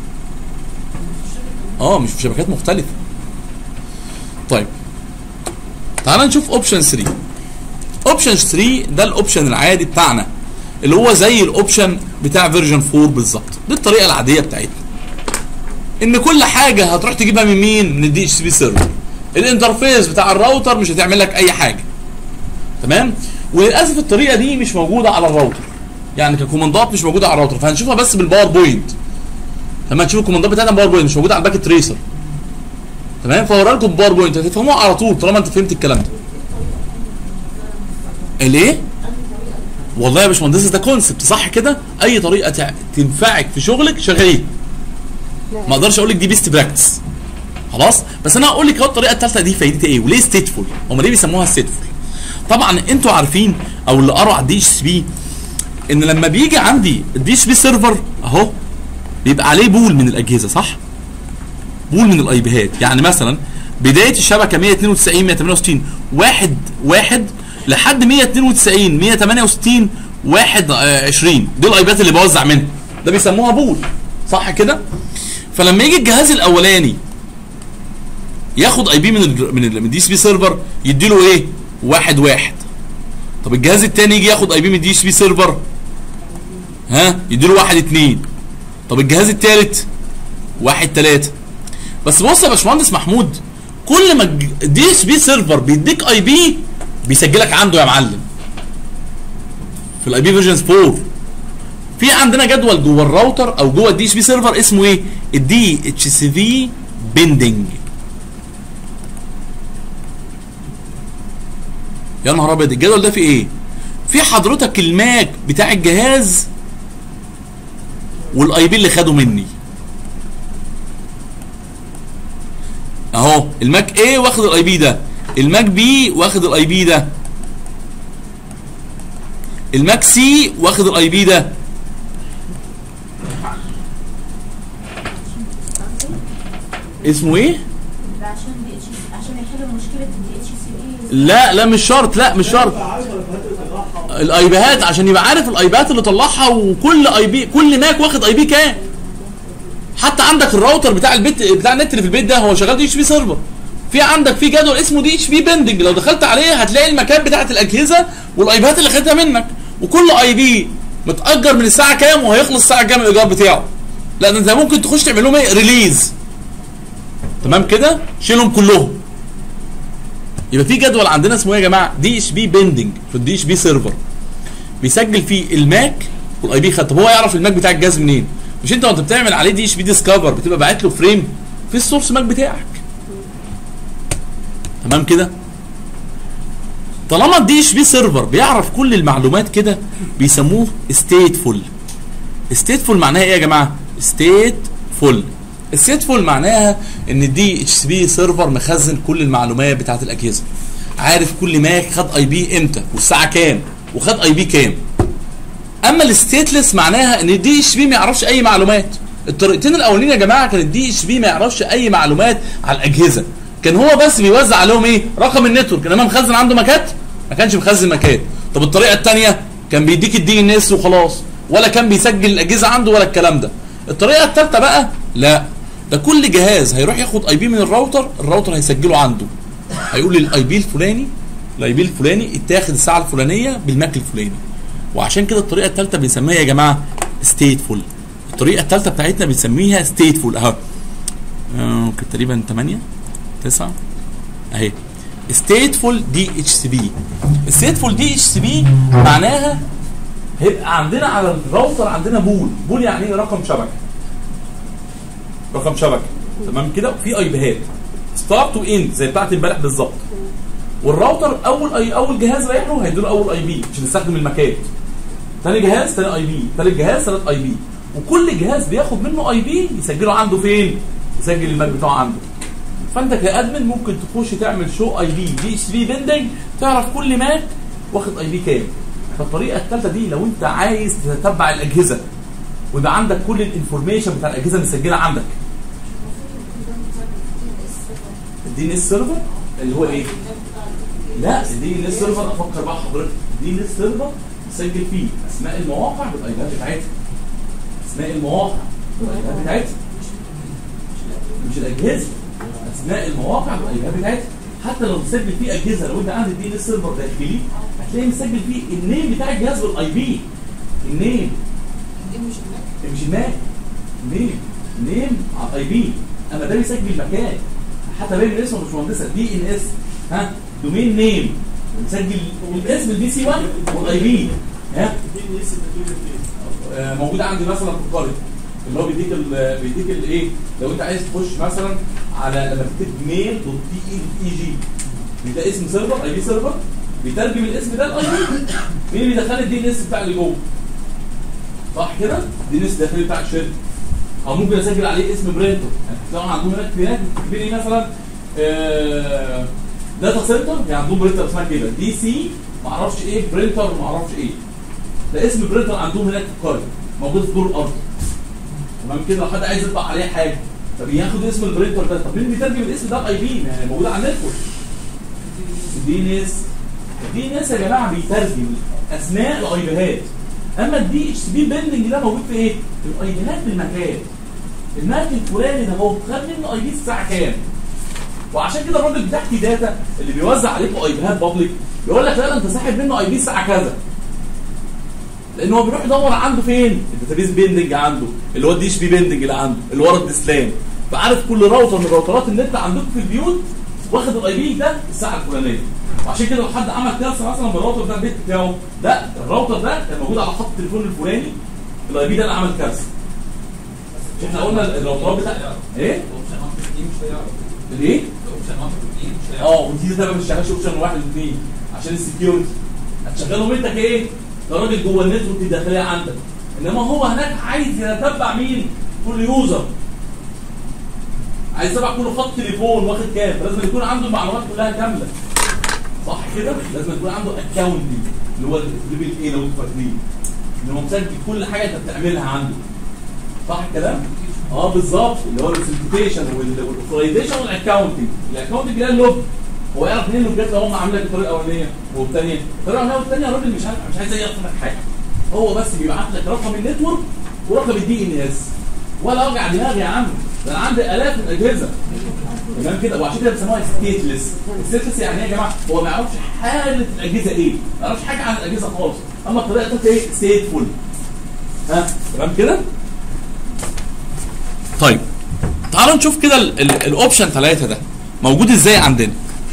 اه مش في شبكات مختلفه طيب تعال نشوف اوبشن 3 اوبشن 3 ده الاوبشن العادي بتاعنا اللي هو زي الاوبشن بتاع فيرجن 4 بالظبط دي الطريقه العاديه بتاعتنا ان كل حاجه هتروح تجيبها من مين من الدي اتش سي بي سيرفر الانترفيس بتاع الراوتر مش هتعمل لك اي حاجه تمام وللاسف الطريقه دي مش موجوده على الراوتر يعني ككوماندات مش موجوده على الراوتر فهنشوفها بس بالباوربوينت لما تشوف الكوماندات بتاعتنا باوربوينت مش موجوده على الباكت تريسر تمام فورا لكم باوربوينت هتفهموها على طول طالما انت فهمت الكلام ده ليه والله يا باشمهندس ده كونسبت صح كده اي طريقه تع- تنفعك في شغلك شغليه ما اقدرش اقول لك دي بيست براكتس خلاص بس انا هقول لك اهو الطريقه الثالثه دي فايدتها ايه وليه ستيتفول هم ليه بيسموها ستيتفول طبعا انتوا عارفين او اللي قروا على الدي اتش بي ان لما بيجي عندي الدي اتش بي سيرفر اهو بيبقى عليه بول من الاجهزه صح بول من الاي بيهات يعني مثلا بدايه الشبكه 192 168 واحد واحد لحد 192 168 واحد آه، 20 دول الايبات اللي بوزع منها ده بيسموها بول صح كده فلما يجي الجهاز الاولاني ياخد اي بي من ال من ال من دي اس بي سيرفر يديله ايه واحد واحد طب الجهاز التاني يجي ياخد اي بي من دي اس بي سيرفر ها يديله واحد اتنين طب الجهاز التالت واحد تلاته بس بص يا باشمهندس محمود كل ما الدي اس بي سيرفر بيديك اي بي بيسجلك عنده يا معلم في الاي بي فيرجنز 4 في عندنا جدول جوه الراوتر او جوه الدي اتش بي سيرفر اسمه ايه الدي اتش سي في بيندنج يا نهار ابيض الجدول ده فيه ايه في حضرتك الماك بتاع الجهاز والاي بي اللي خده مني اهو الماك ايه واخد الاي بي ده الماك بي واخد الاي بي ده الماك سي واخد الاي بي ده اسمه ايه ده عشان دي اتش عشان يحلوا مشكله الدي اتش سي اي لا لا مش شرط لا مش شرط الايبيهات عشان يبقى عارف الايبيهات اللي طلعها وكل اي بي كل ماك واخد اي بي كام حتى عندك الراوتر بتاع البيت بتاع النت اللي في البيت ده هو شغال دي اتش بي سيرفر في عندك في جدول اسمه دي اتش بي بندنج لو دخلت عليه هتلاقي المكان بتاعت الاجهزه والايبيهات اللي خدتها منك وكل اي بي متاجر من الساعه كام وهيخلص الساعه كام الايجار بتاعه لا ده انت ممكن تخش تعمل لهم ايه ريليز تمام كده شيلهم كلهم يبقى في جدول عندنا اسمه ايه يا جماعه دي اتش بي بيندنج في الدي اتش بي سيرفر بيسجل فيه الماك والاي بي خد طب هو يعرف الماك بتاع الجهاز منين مش انت وانت بتعمل عليه دي اتش بي ديسكفر بتبقى باعت له فريم في السورس ماك بتاعك تمام كده طالما الدي اتش بي سيرفر بيعرف كل المعلومات كده بيسموه ستيتفول ستيتفول معناها ايه يا جماعه ستيتفول الستيتفول معناها ان الدي اتش بي سيرفر مخزن كل المعلومات بتاعت الاجهزه عارف كل ماك خد اي بي امتى والساعه كام وخد اي بي كام اما الستيتلس معناها ان الدي اتش بي ما يعرفش اي معلومات الطريقتين الاولين يا جماعه كان الدي اتش بي ما يعرفش اي معلومات على الاجهزه كان هو بس بيوزع عليهم ايه رقم النتورك انما مخزن عنده ماكات ما كانش مخزن ماكات طب الطريقه الثانيه كان بيديك الدي ان اس وخلاص ولا كان بيسجل الاجهزه عنده ولا الكلام ده الطريقه الثالثه بقى لا ده كل جهاز هيروح ياخد اي بي من الراوتر الراوتر هيسجله عنده هيقول لي الاي بي الفلاني الاي بي الفلاني اتاخد الساعه الفلانيه بالماك الفلاني وعشان كده الطريقه الثالثه بنسميها يا جماعه ستيتفول الطريقه الثالثه بتاعتنا بنسميها ستيتفول اهو آه، كانت تقريبا 8 9 اهي ستيتفول دي اتش سي بي ستيتفول دي اتش سي بي معناها هيبقى عندنا على الراوتر عندنا بول بول يعني ايه رقم شبكه رقم شبكه تمام كده وفي اي بيهات ستارت واند زي بتاعت امبارح بالظبط والراوتر اول اي اول جهاز رايح له هيديله اول اي بي عشان يستخدم المكات تاني جهاز تاني اي بي تالت جهاز تالت اي بي وكل جهاز بياخد منه اي بي يسجله عنده فين يسجل الماك بتاعه عنده فانت كادمن ممكن تخش تعمل شو اي بي دي اتش بي بيندنج تعرف كل ماك واخد اي بي كام فالطريقه الثالثه دي لو انت عايز تتبع الاجهزه ويبقى عندك كل الانفورميشن بتاع الاجهزه مسجله عندك الدي ان اس سيرفر اللي هو ايه؟ لا الدي ان اس سيرفر افكر بقى حضرتك الدي ان اس سيرفر تسجل فيه اسماء المواقع بالايباد بتاعتها اسماء المواقع بالايباد بتاعتها مش الاجهزه اسماء المواقع بالايباد بتاعتها حتى لو تسجل فيه اجهزه لو انت عندك دي ان اس سيرفر داخلي هتلاقي مسجل فيه النيم بتاع الجهاز بالاي بي النيم مش الماك نيم نيم على الاي بي اما ده بيسجل مكان حتى باين اسمه مش مهندسه دي ان اس ها دومين نيم مسجل والاسم البي سي 1 والاي بي ها آه، موجوده عندي مثلا في القريه اللي هو بيديك ال بيديك الايه لو انت عايز تخش مثلا على لما تكتب ميل دوت تي اي اي جي بيبقى اسم سيرفر اي بي سيرفر بيترجم الاسم ده الاي بي مين اللي بيدخل الدي ان اس بتاع اللي جوه صح كده دي ان اس الداخلي بتاع الشركه او ممكن اسجل عليه اسم برينتر يعني طبعا عندهم هناك هناك كاتبين ايه مثلا آه، داتا سنتر يعني عندهم برينتر اسمها كده دي سي ما اعرفش ايه برينتر ما اعرفش ايه ده اسم برينتر عندهم هناك في القريه موجود في دور الارض تمام كده لو حد عايز يطبع عليه حاجه طب ياخد اسم البرينتر ده طب مين بيترجم الاسم ده الاي بي يعني موجود على النتورك الدي ان اس الدي ان اس يا جماعه بيترجم اسماء الاي بيهات اما الدي اتش بي بيلدنج ده موجود في ايه؟ في الاي بيهات في المكان الماك الفلاني ده هو خد منه اي بي الساعه كام؟ وعشان كده الراجل بتاع تحكي داتا اللي بيوزع عليكم اي بيهات بابليك يقول لك لا انت ساحب منه اي بي الساعه كذا لان هو بيروح يدور عنده فين؟ الداتابيز بيندنج عنده اللي هو الدي اتش بي بيندنج اللي عنده اللي ورا الديسلام فعارف كل راوتر من راوترات النت عندكم في البيوت واخد الاي بي ده الساعه الفلانيه وعشان كده لو حد عمل كارثه مثلا بالراوتر ده البيت بتاعه ده الراوتر ده كان موجود على خط التليفون الفلاني الاي بي ده اللي عمل كارثه مش احنا قلنا الراوترات بتاع ايه؟ الايه؟ اه ودي ده ما بتشتغلش اوبشن واحد واثنين عشان السكيورتي هتشغله منك ايه؟ ده راجل جوه النتورك الداخليه عندك انما هو هناك عايز يتبع مين؟ كل يوزر عايز يتبع كل خط تليفون واخد كام فلازم يكون عنده المعلومات كلها كامله صح كده؟ لازم يكون عنده اكونت اللي هو الليفل ايه لو انتوا فاكرين ان هو مسجل كل حاجه انت بتعملها عنده صح الكلام؟ اه بالظبط اللي هو السيرتيفيكيشن والاوثرايزيشن والاكونتنج الاكونتنج ده اللوج هو يعرف منين اللوجات اللي هم عاملها بالطريقه الاولانيه والثانيه الطريقه الاولانيه والثانيه الراجل مش عارف مش عايز يعرف منك حاجه هو بس بيبعت لك رقم النتورك ورقم الدي ان اس ولا وجع دماغ يا عم ده انا عندي الاف من الاجهزه تمام كده وعشان كده بيسموها ستيتلس ستيتلس يعني ايه يا جماعه هو ما يعرفش حاله الاجهزه ايه ما يعرفش حاجه عن الاجهزه خالص اما الطريقه الثالثه ايه ستيتفول ها تمام كده طيب تعالوا نشوف كده ال- ال- الاوبشن ثلاثة ده موجود ازاي عندنا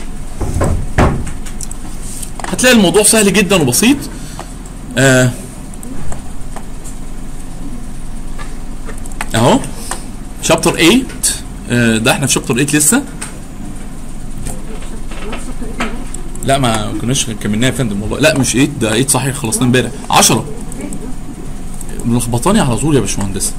هتلاقي الموضوع سهل جدا وبسيط آه اهو شابتر 8 آه ده احنا في شابتر 8 لسه لا ما كناش كملناها يا فندم والله لا مش 8 ده 8 صحيح خلصنا امبارح 10 ملخبطاني على طول يا باشمهندس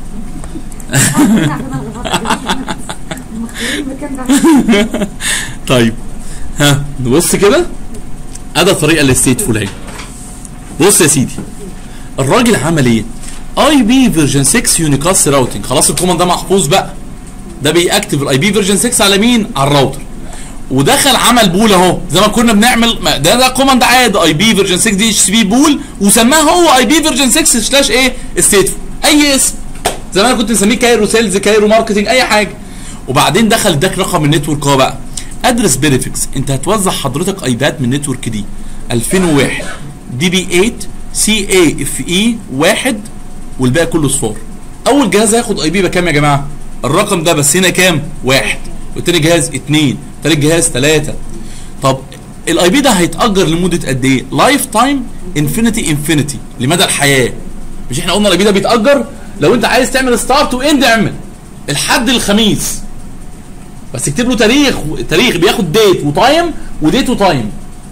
المكان ده طيب ها نبص كده ادي الطريقه الستيتفول اهي بص يا سيدي الراجل عمل ايه اي بي فيرجن 6 يونيكاست راوتنج خلاص الكوماند ده محفوظ بقى ده بيأكتف الاي بي فيرجن 6 على مين على الراوتر ودخل عمل بول اهو زي ما كنا بنعمل ما- ده ده كوماند عادي اي بي فيرجن 6 دي اتش سي بي بول وسماه هو اي بي فيرجن 6 سلاش ايه ستيتفول اي اسم زي ما انا كنت مسميه كايرو سيلز كايرو ماركتنج اي حاجه وبعدين دخل اداك رقم النتورك اهو بقى ادرس بريفكس انت هتوزع حضرتك ايباد من النتورك دي 2001 دي بي 8 سي اي اف اي 1 والباقي كله صفار اول جهاز هياخد اي بي بكام يا جماعه الرقم ده بس هنا كام واحد والتاني جهاز اتنين تالت جهاز تلاتة طب الاي بي ده هيتاجر لمده قد ايه لايف تايم انفينيتي انفينيتي لمدى الحياه مش احنا قلنا الاي بي ده بيتاجر لو انت عايز تعمل ستارت واند اعمل الحد الخميس بس اكتب له تاريخ تاريخ بياخد ديت وتايم وديت وتايم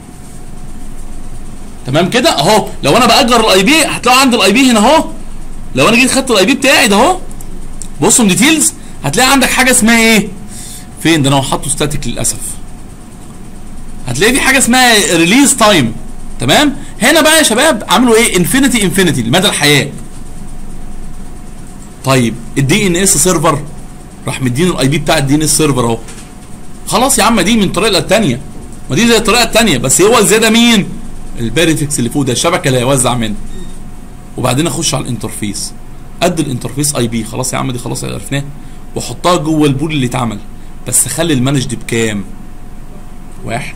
تمام كده اهو لو انا باجر الاي بي هتلاقوا عندي الاي بي هنا اهو لو انا جيت خدت الاي بي بتاعي ده اهو بصوا ديتيلز هتلاقي عندك حاجه اسمها ايه فين ده انا حاطه ستاتيك للاسف هتلاقي في حاجه اسمها ريليز تايم تمام هنا بقى يا شباب عملوا ايه انفينيتي انفينيتي لمدى الحياه طيب الدي ان اس سيرفر راح مديني الاي بي بتاع الدي ان اس سيرفر اهو خلاص يا عم دي من الطريقه الثانيه ما دي زي الطريقه الثانيه بس هو الزياده مين الباريفكس اللي فوق ده الشبكه اللي هيوزع منها وبعدين اخش على الانترفيس قد الانترفيس اي بي خلاص يا عم دي خلاص عرفناها واحطها جوه البول اللي اتعمل بس خلي المانجد بكام واحد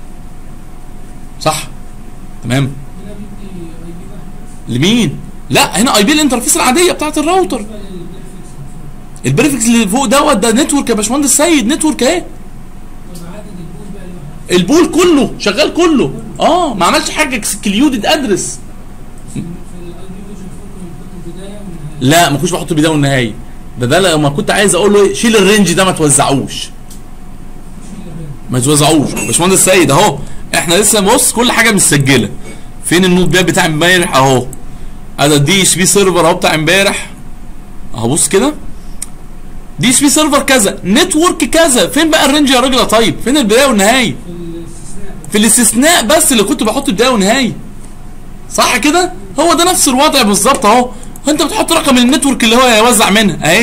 صح تمام هنا بيدي اي بي واحد بس لمين لا هنا اي بي الانترفيس العاديه بتاعت الراوتر بالنسبه للبريفكس البريفكس اللي فوق دوت ده نتورك يا باشمهندس سيد نتورك اهي طب عدد البول بقى لوحده البول كله شغال كله اه ما عملش حاجه اكسكليودد ادرس في الاي بي فيرجن 4 كانوا بيحطوا البدايه والنهايه لا ما كنتش بحط البدايه والنهايه ده ده لما كنت عايز اقول له إيه، شيل الرينج ده ما توزعوش شيل الرام ما يتوزعوش باشمهندس سيد اهو احنا لسه بص كل حاجه مسجله فين النوت باب بتاع امبارح اهو ادي الدي اتش بي سيرفر اهو بتاع امبارح اهو بص كده دي اتش بي سيرفر كذا نتورك كذا فين بقى الرينج يا راجل يا طيب فين البدايه والنهايه في الاستثناء في الاستثناء بس اللي كنت بحط بدايه ونهايه صح كده هو ده نفس الوضع بالظبط اهو انت بتحط رقم النتورك اللي هو هيوزع منها اهي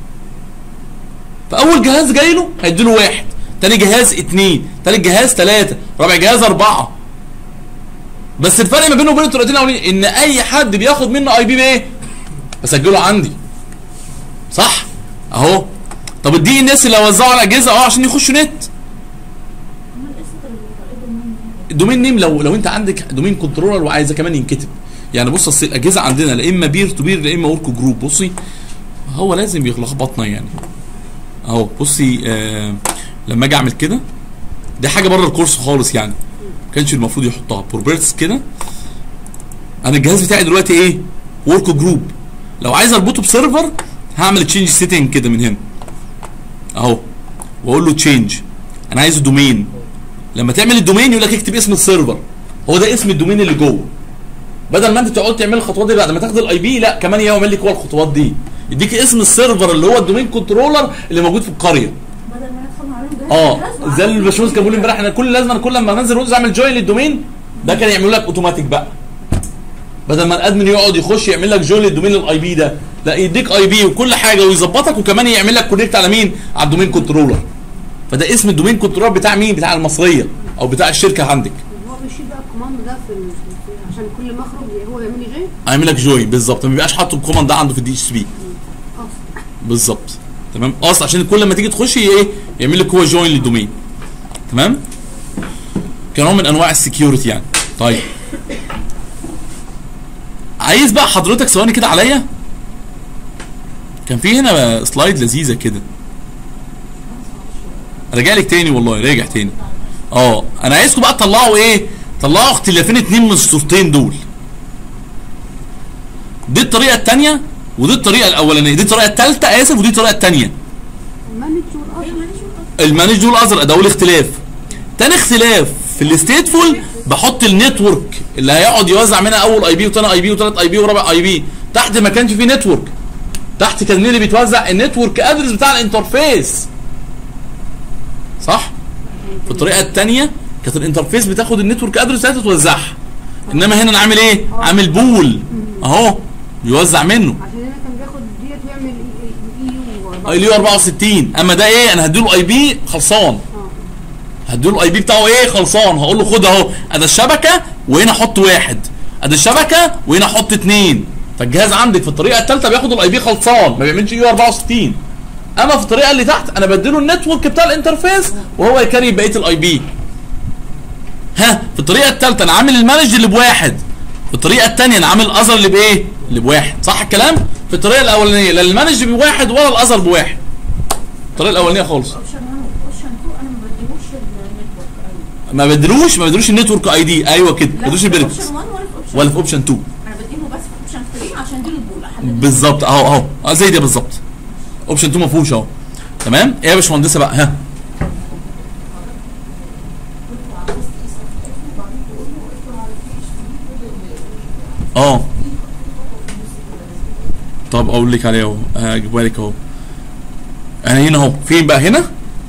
فاول جهاز جاي له هيديله واحد تاني جهاز اتنين تالت جهاز تلاته رابع جهاز اربعه بس الفرق ما بينه وبين الطريقتين الاولين ان اي حد بياخد منه اي بي بايه بسجله عندي صح اهو طب الدي ان اس اللي هوزعه على الاجهزه اه عشان يخشوا نت امال قصه الطريقه المهم الدومين نيم لو لو انت عندك دومين كنترولر وعايزه كمان ينكتب يعني بص اصل الاجهزه عندنا لا اما بير تو بير لا اما ورك جروب بصي هو لازم يلخبطنا يعني اهو بصي آه لما اجي اعمل كده دي حاجه بره الكورس خالص يعني ما كانش المفروض يحطها بروبرتس كده انا الجهاز بتاعي دلوقتي ايه ورك جروب لو عايز اربطه بسيرفر هعمل تشينج سيتنج كده من هنا اهو واقول له تشينج انا عايزه دومين لما تعمل الدومين يقول لك اكتب اسم السيرفر هو ده اسم الدومين اللي جوه بدل ما انت تقعد تعمل الخطوات دي بعد ما تاخد الاي بي لا كمان يعمل لك هو الخطوات دي يديك اسم السيرفر اللي هو الدومين كنترولر اللي موجود في القريه بدل ما ندخل معلوم جهاز اه جهاز زي وعامل اللي الباشمهندس كان بيقول امبارح انا كل لازم أنا كل لما انزل ويندوز اعمل جوين للدومين ده كان يعمل لك اوتوماتيك بقى بدل ما الادمن يقعد يخش يعمل لك جوين للدومين للاي بي ده لا يديك اي بي وكل حاجه ويظبطك وكمان يعمل لك كونكت على مين على الدومين كنترولر فده اسم الدومين كنترولر بتاع مين بتاع المصريه او بتاع الشركه عندك هو بيشيل بقى الكوماند ده في, ال- في عشان كل ما اخرج هو يعمل لي جاي هيعمل لك جوين بالظبط ما بيبقاش حاطه الكوماند ده عنده في الدي اتش بي اصلا بالظبط تمام اصل عشان كل ما تيجي تخش ايه يعمل لك هو جوين للدومين تمام كنوع من انواع السكيورتي يعني طيب عايز بقى حضرتك ثواني كده عليا كان في هنا سلايد لذيذه كده راجع لك تاني والله راجع تاني اه انا عايزكم بقى تطلعوا ايه طلعوا اختلافين اتنين من الصورتين دول دي الطريقه الثانيه ودي الطريقه الاولانيه دي الطريقه الثالثه اسف ودي الطريقه الثانيه المانج والأصل ايوه ماليش وقت. المانج والازرق ده اول اختلاف تاني اختلاف في الستيتفول بحط النتورك اللي هيقعد يوزع منها اول اي بي وتاني اي بي وتالت اي بي ورابع اي بي تحت ما كانش فيه نتورك تحت كان مين اللي بيتوزع النتورك ادرس بتاع الانترفيس صح في الطريقه الثانيه كانت الانترفيس بتاخد النتورك ادرس بتاعتها توزعها انما هنا انا عامل ايه عامل بول اهو بيوزع منه عشان هنا كان بياخد ديت ويعمل اي اي ليو 64 اما ده ايه انا هديله اي بي خلصان هديله الاي بي بتاعه ايه خلصان هقول له خد اهو ادي الشبكه وهنا احط واحد ادي الشبكه وهنا احط اتنين فالجهاز عندك في الطريقه الثالثه بياخد الاي بي خلصان ما بيعملش يو 64 اما في الطريقه اللي تحت انا بديله النتورك بتاع الانترفيس وهو يكري بقيه الاي بي ها في الطريقه الثالثه انا عامل المانج اللي بواحد في الطريقه الثانيه انا عامل الاذر اللي بايه اللي بواحد صح الكلام في الطريقه الاولانيه لا المانج بواحد ولا الاذر بواحد الطريقه الاولانيه خالص اوبشن 1 واوبشن 2 انا ما بديهوش النتورك ايوه ما بدلوش ما بدلوش النتورك اي دي ايوه كده ما بدلوش في البريفكس اوبشن 1 ولا في اوبشن ولا في اوبشن 2 انا بديله بس في اوبشن 3 عشان اديله البول احدد بالظبط اهو اهو اه زي ده بالظبط اوبشن 2 ما فيهوش اهو تمام ايه يا باشمهندسه بقى ها اه طب اقول لك عليه اهو هجيبها لك اهو انا هنا اهو فين بقى هنا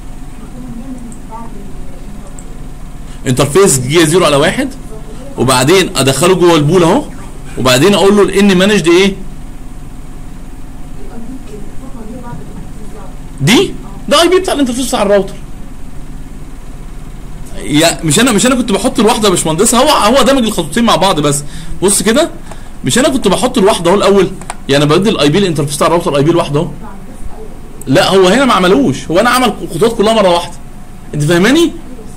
انترفيس جي زيرو على واحد وبعدين ادخله جوه البول اهو وبعدين اقول له الان مانجد ايه دي ده اي بي بتاع الانترفيس بتاع الراوتر يا مش انا مش انا كنت بحط الواحده يا باشمهندس هو هو دمج الخطوتين مع بعض بس بص كده مش انا كنت بحط الواحده اهو الاول يعني بدي الاي بي الانترفيس بتاع الراوتر اي بي لوحده اهو لا هو هنا ما عملوش هو انا عمل الخطوات كلها مره واحده انت فاهماني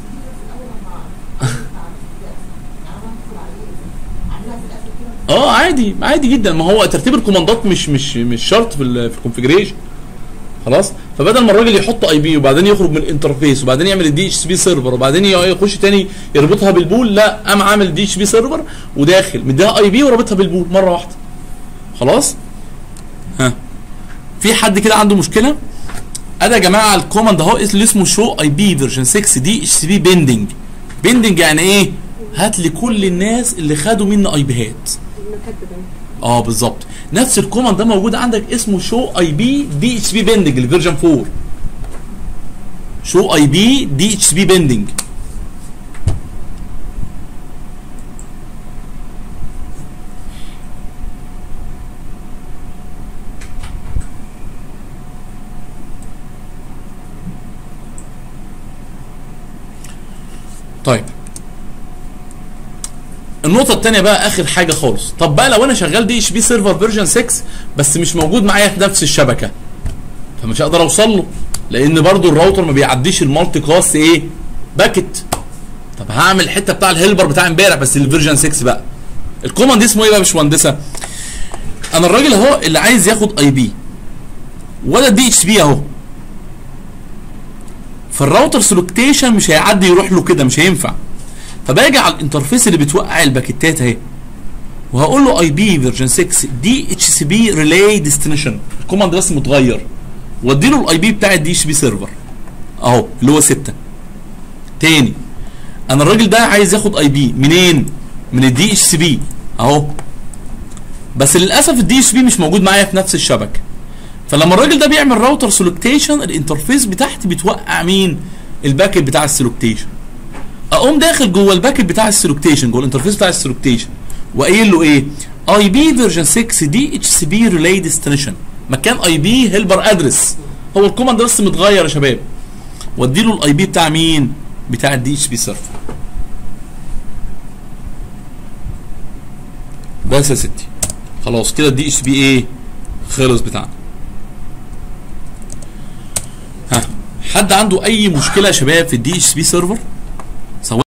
اه عادي عادي جدا ما هو ترتيب الكوماندات مش مش مش شرط في ال في الكونفجريشن خلاص فبدل ما الراجل يحط اي بي وبعدين يخرج من الانترفيس وبعدين يعمل الدي اتش بي سيرفر وبعدين يخش تاني يربطها بالبول لا قام عامل دي اتش بي سيرفر وداخل مديها اي بي ورابطها بالبول مره واحده خلاص ها في حد كده عنده مشكله ادي يا جماعه الكوماند اهو اللي اسمه شو اي بي فيرجن 6 دي اتش بي بيندنج بيندنج يعني ايه هات لي كل الناس اللي خدوا مني اي بيهات المكاتب يعني اه بالظبط نفس الكوماند ده موجود عندك اسمه شو اي بي دي اتش بي بيندنج الفيرجن 4 شو اي بي دي اتش بي بيندنج طيب النقطة التانية بقى آخر حاجة خالص، طب بقى لو أنا شغال دي اتش بي سيرفر فيرجن 6 بس مش موجود معايا في نفس الشبكة فمش هقدر أوصل له لأن برضو الراوتر ما بيعديش المالتي كلاس إيه؟ باكت طب هعمل الحتة بتاع الهيلبر بتاع امبارح بس الفيرجن 6 بقى الكوماند اسمه إيه بقى يا باشمهندسة؟ أنا الراجل أهو اللي عايز ياخد أي بي ولا دي اتش بي أهو فالراوتر سلوكتيشن مش هيعدي يروح له كده مش هينفع فباجي على الانترفيس اللي بتوقع الباكيتات اهي وهقول له اي بي فيرجن 6 دي اتش سي بي ريلاي ديستنيشن الكوماند بس متغير وادي له الاي بي بتاع الدي اتش بي سيرفر اهو اللي هو 6 تاني انا الراجل ده عايز ياخد اي بي منين من الدي اتش سي بي اهو بس للاسف الدي اتش بي مش موجود معايا في نفس الشبكه فلما الراجل ده بيعمل راوتر سلوكتيشن الانترفيس بتاعتي بتوقع مين الباكت بتاع السلوكتيشن اقوم داخل جوه الباكت بتاع السلوكتيشن جوه الانترفيس بتاع السلوكتيشن وقايل له ايه اي بي فيرجن 6 دي اتش سي بي ريلاي ديستنيشن مكان اي بي هيلبر ادرس هو الكوماند بس متغير يا شباب وادي له الاي بي بتاع مين بتاع الدي اتش بي سيرفر بس يا ستي خلاص كده الدي اتش بي ايه خلص بتاعنا ها حد عنده اي مشكله يا شباب في الدي اتش بي سيرفر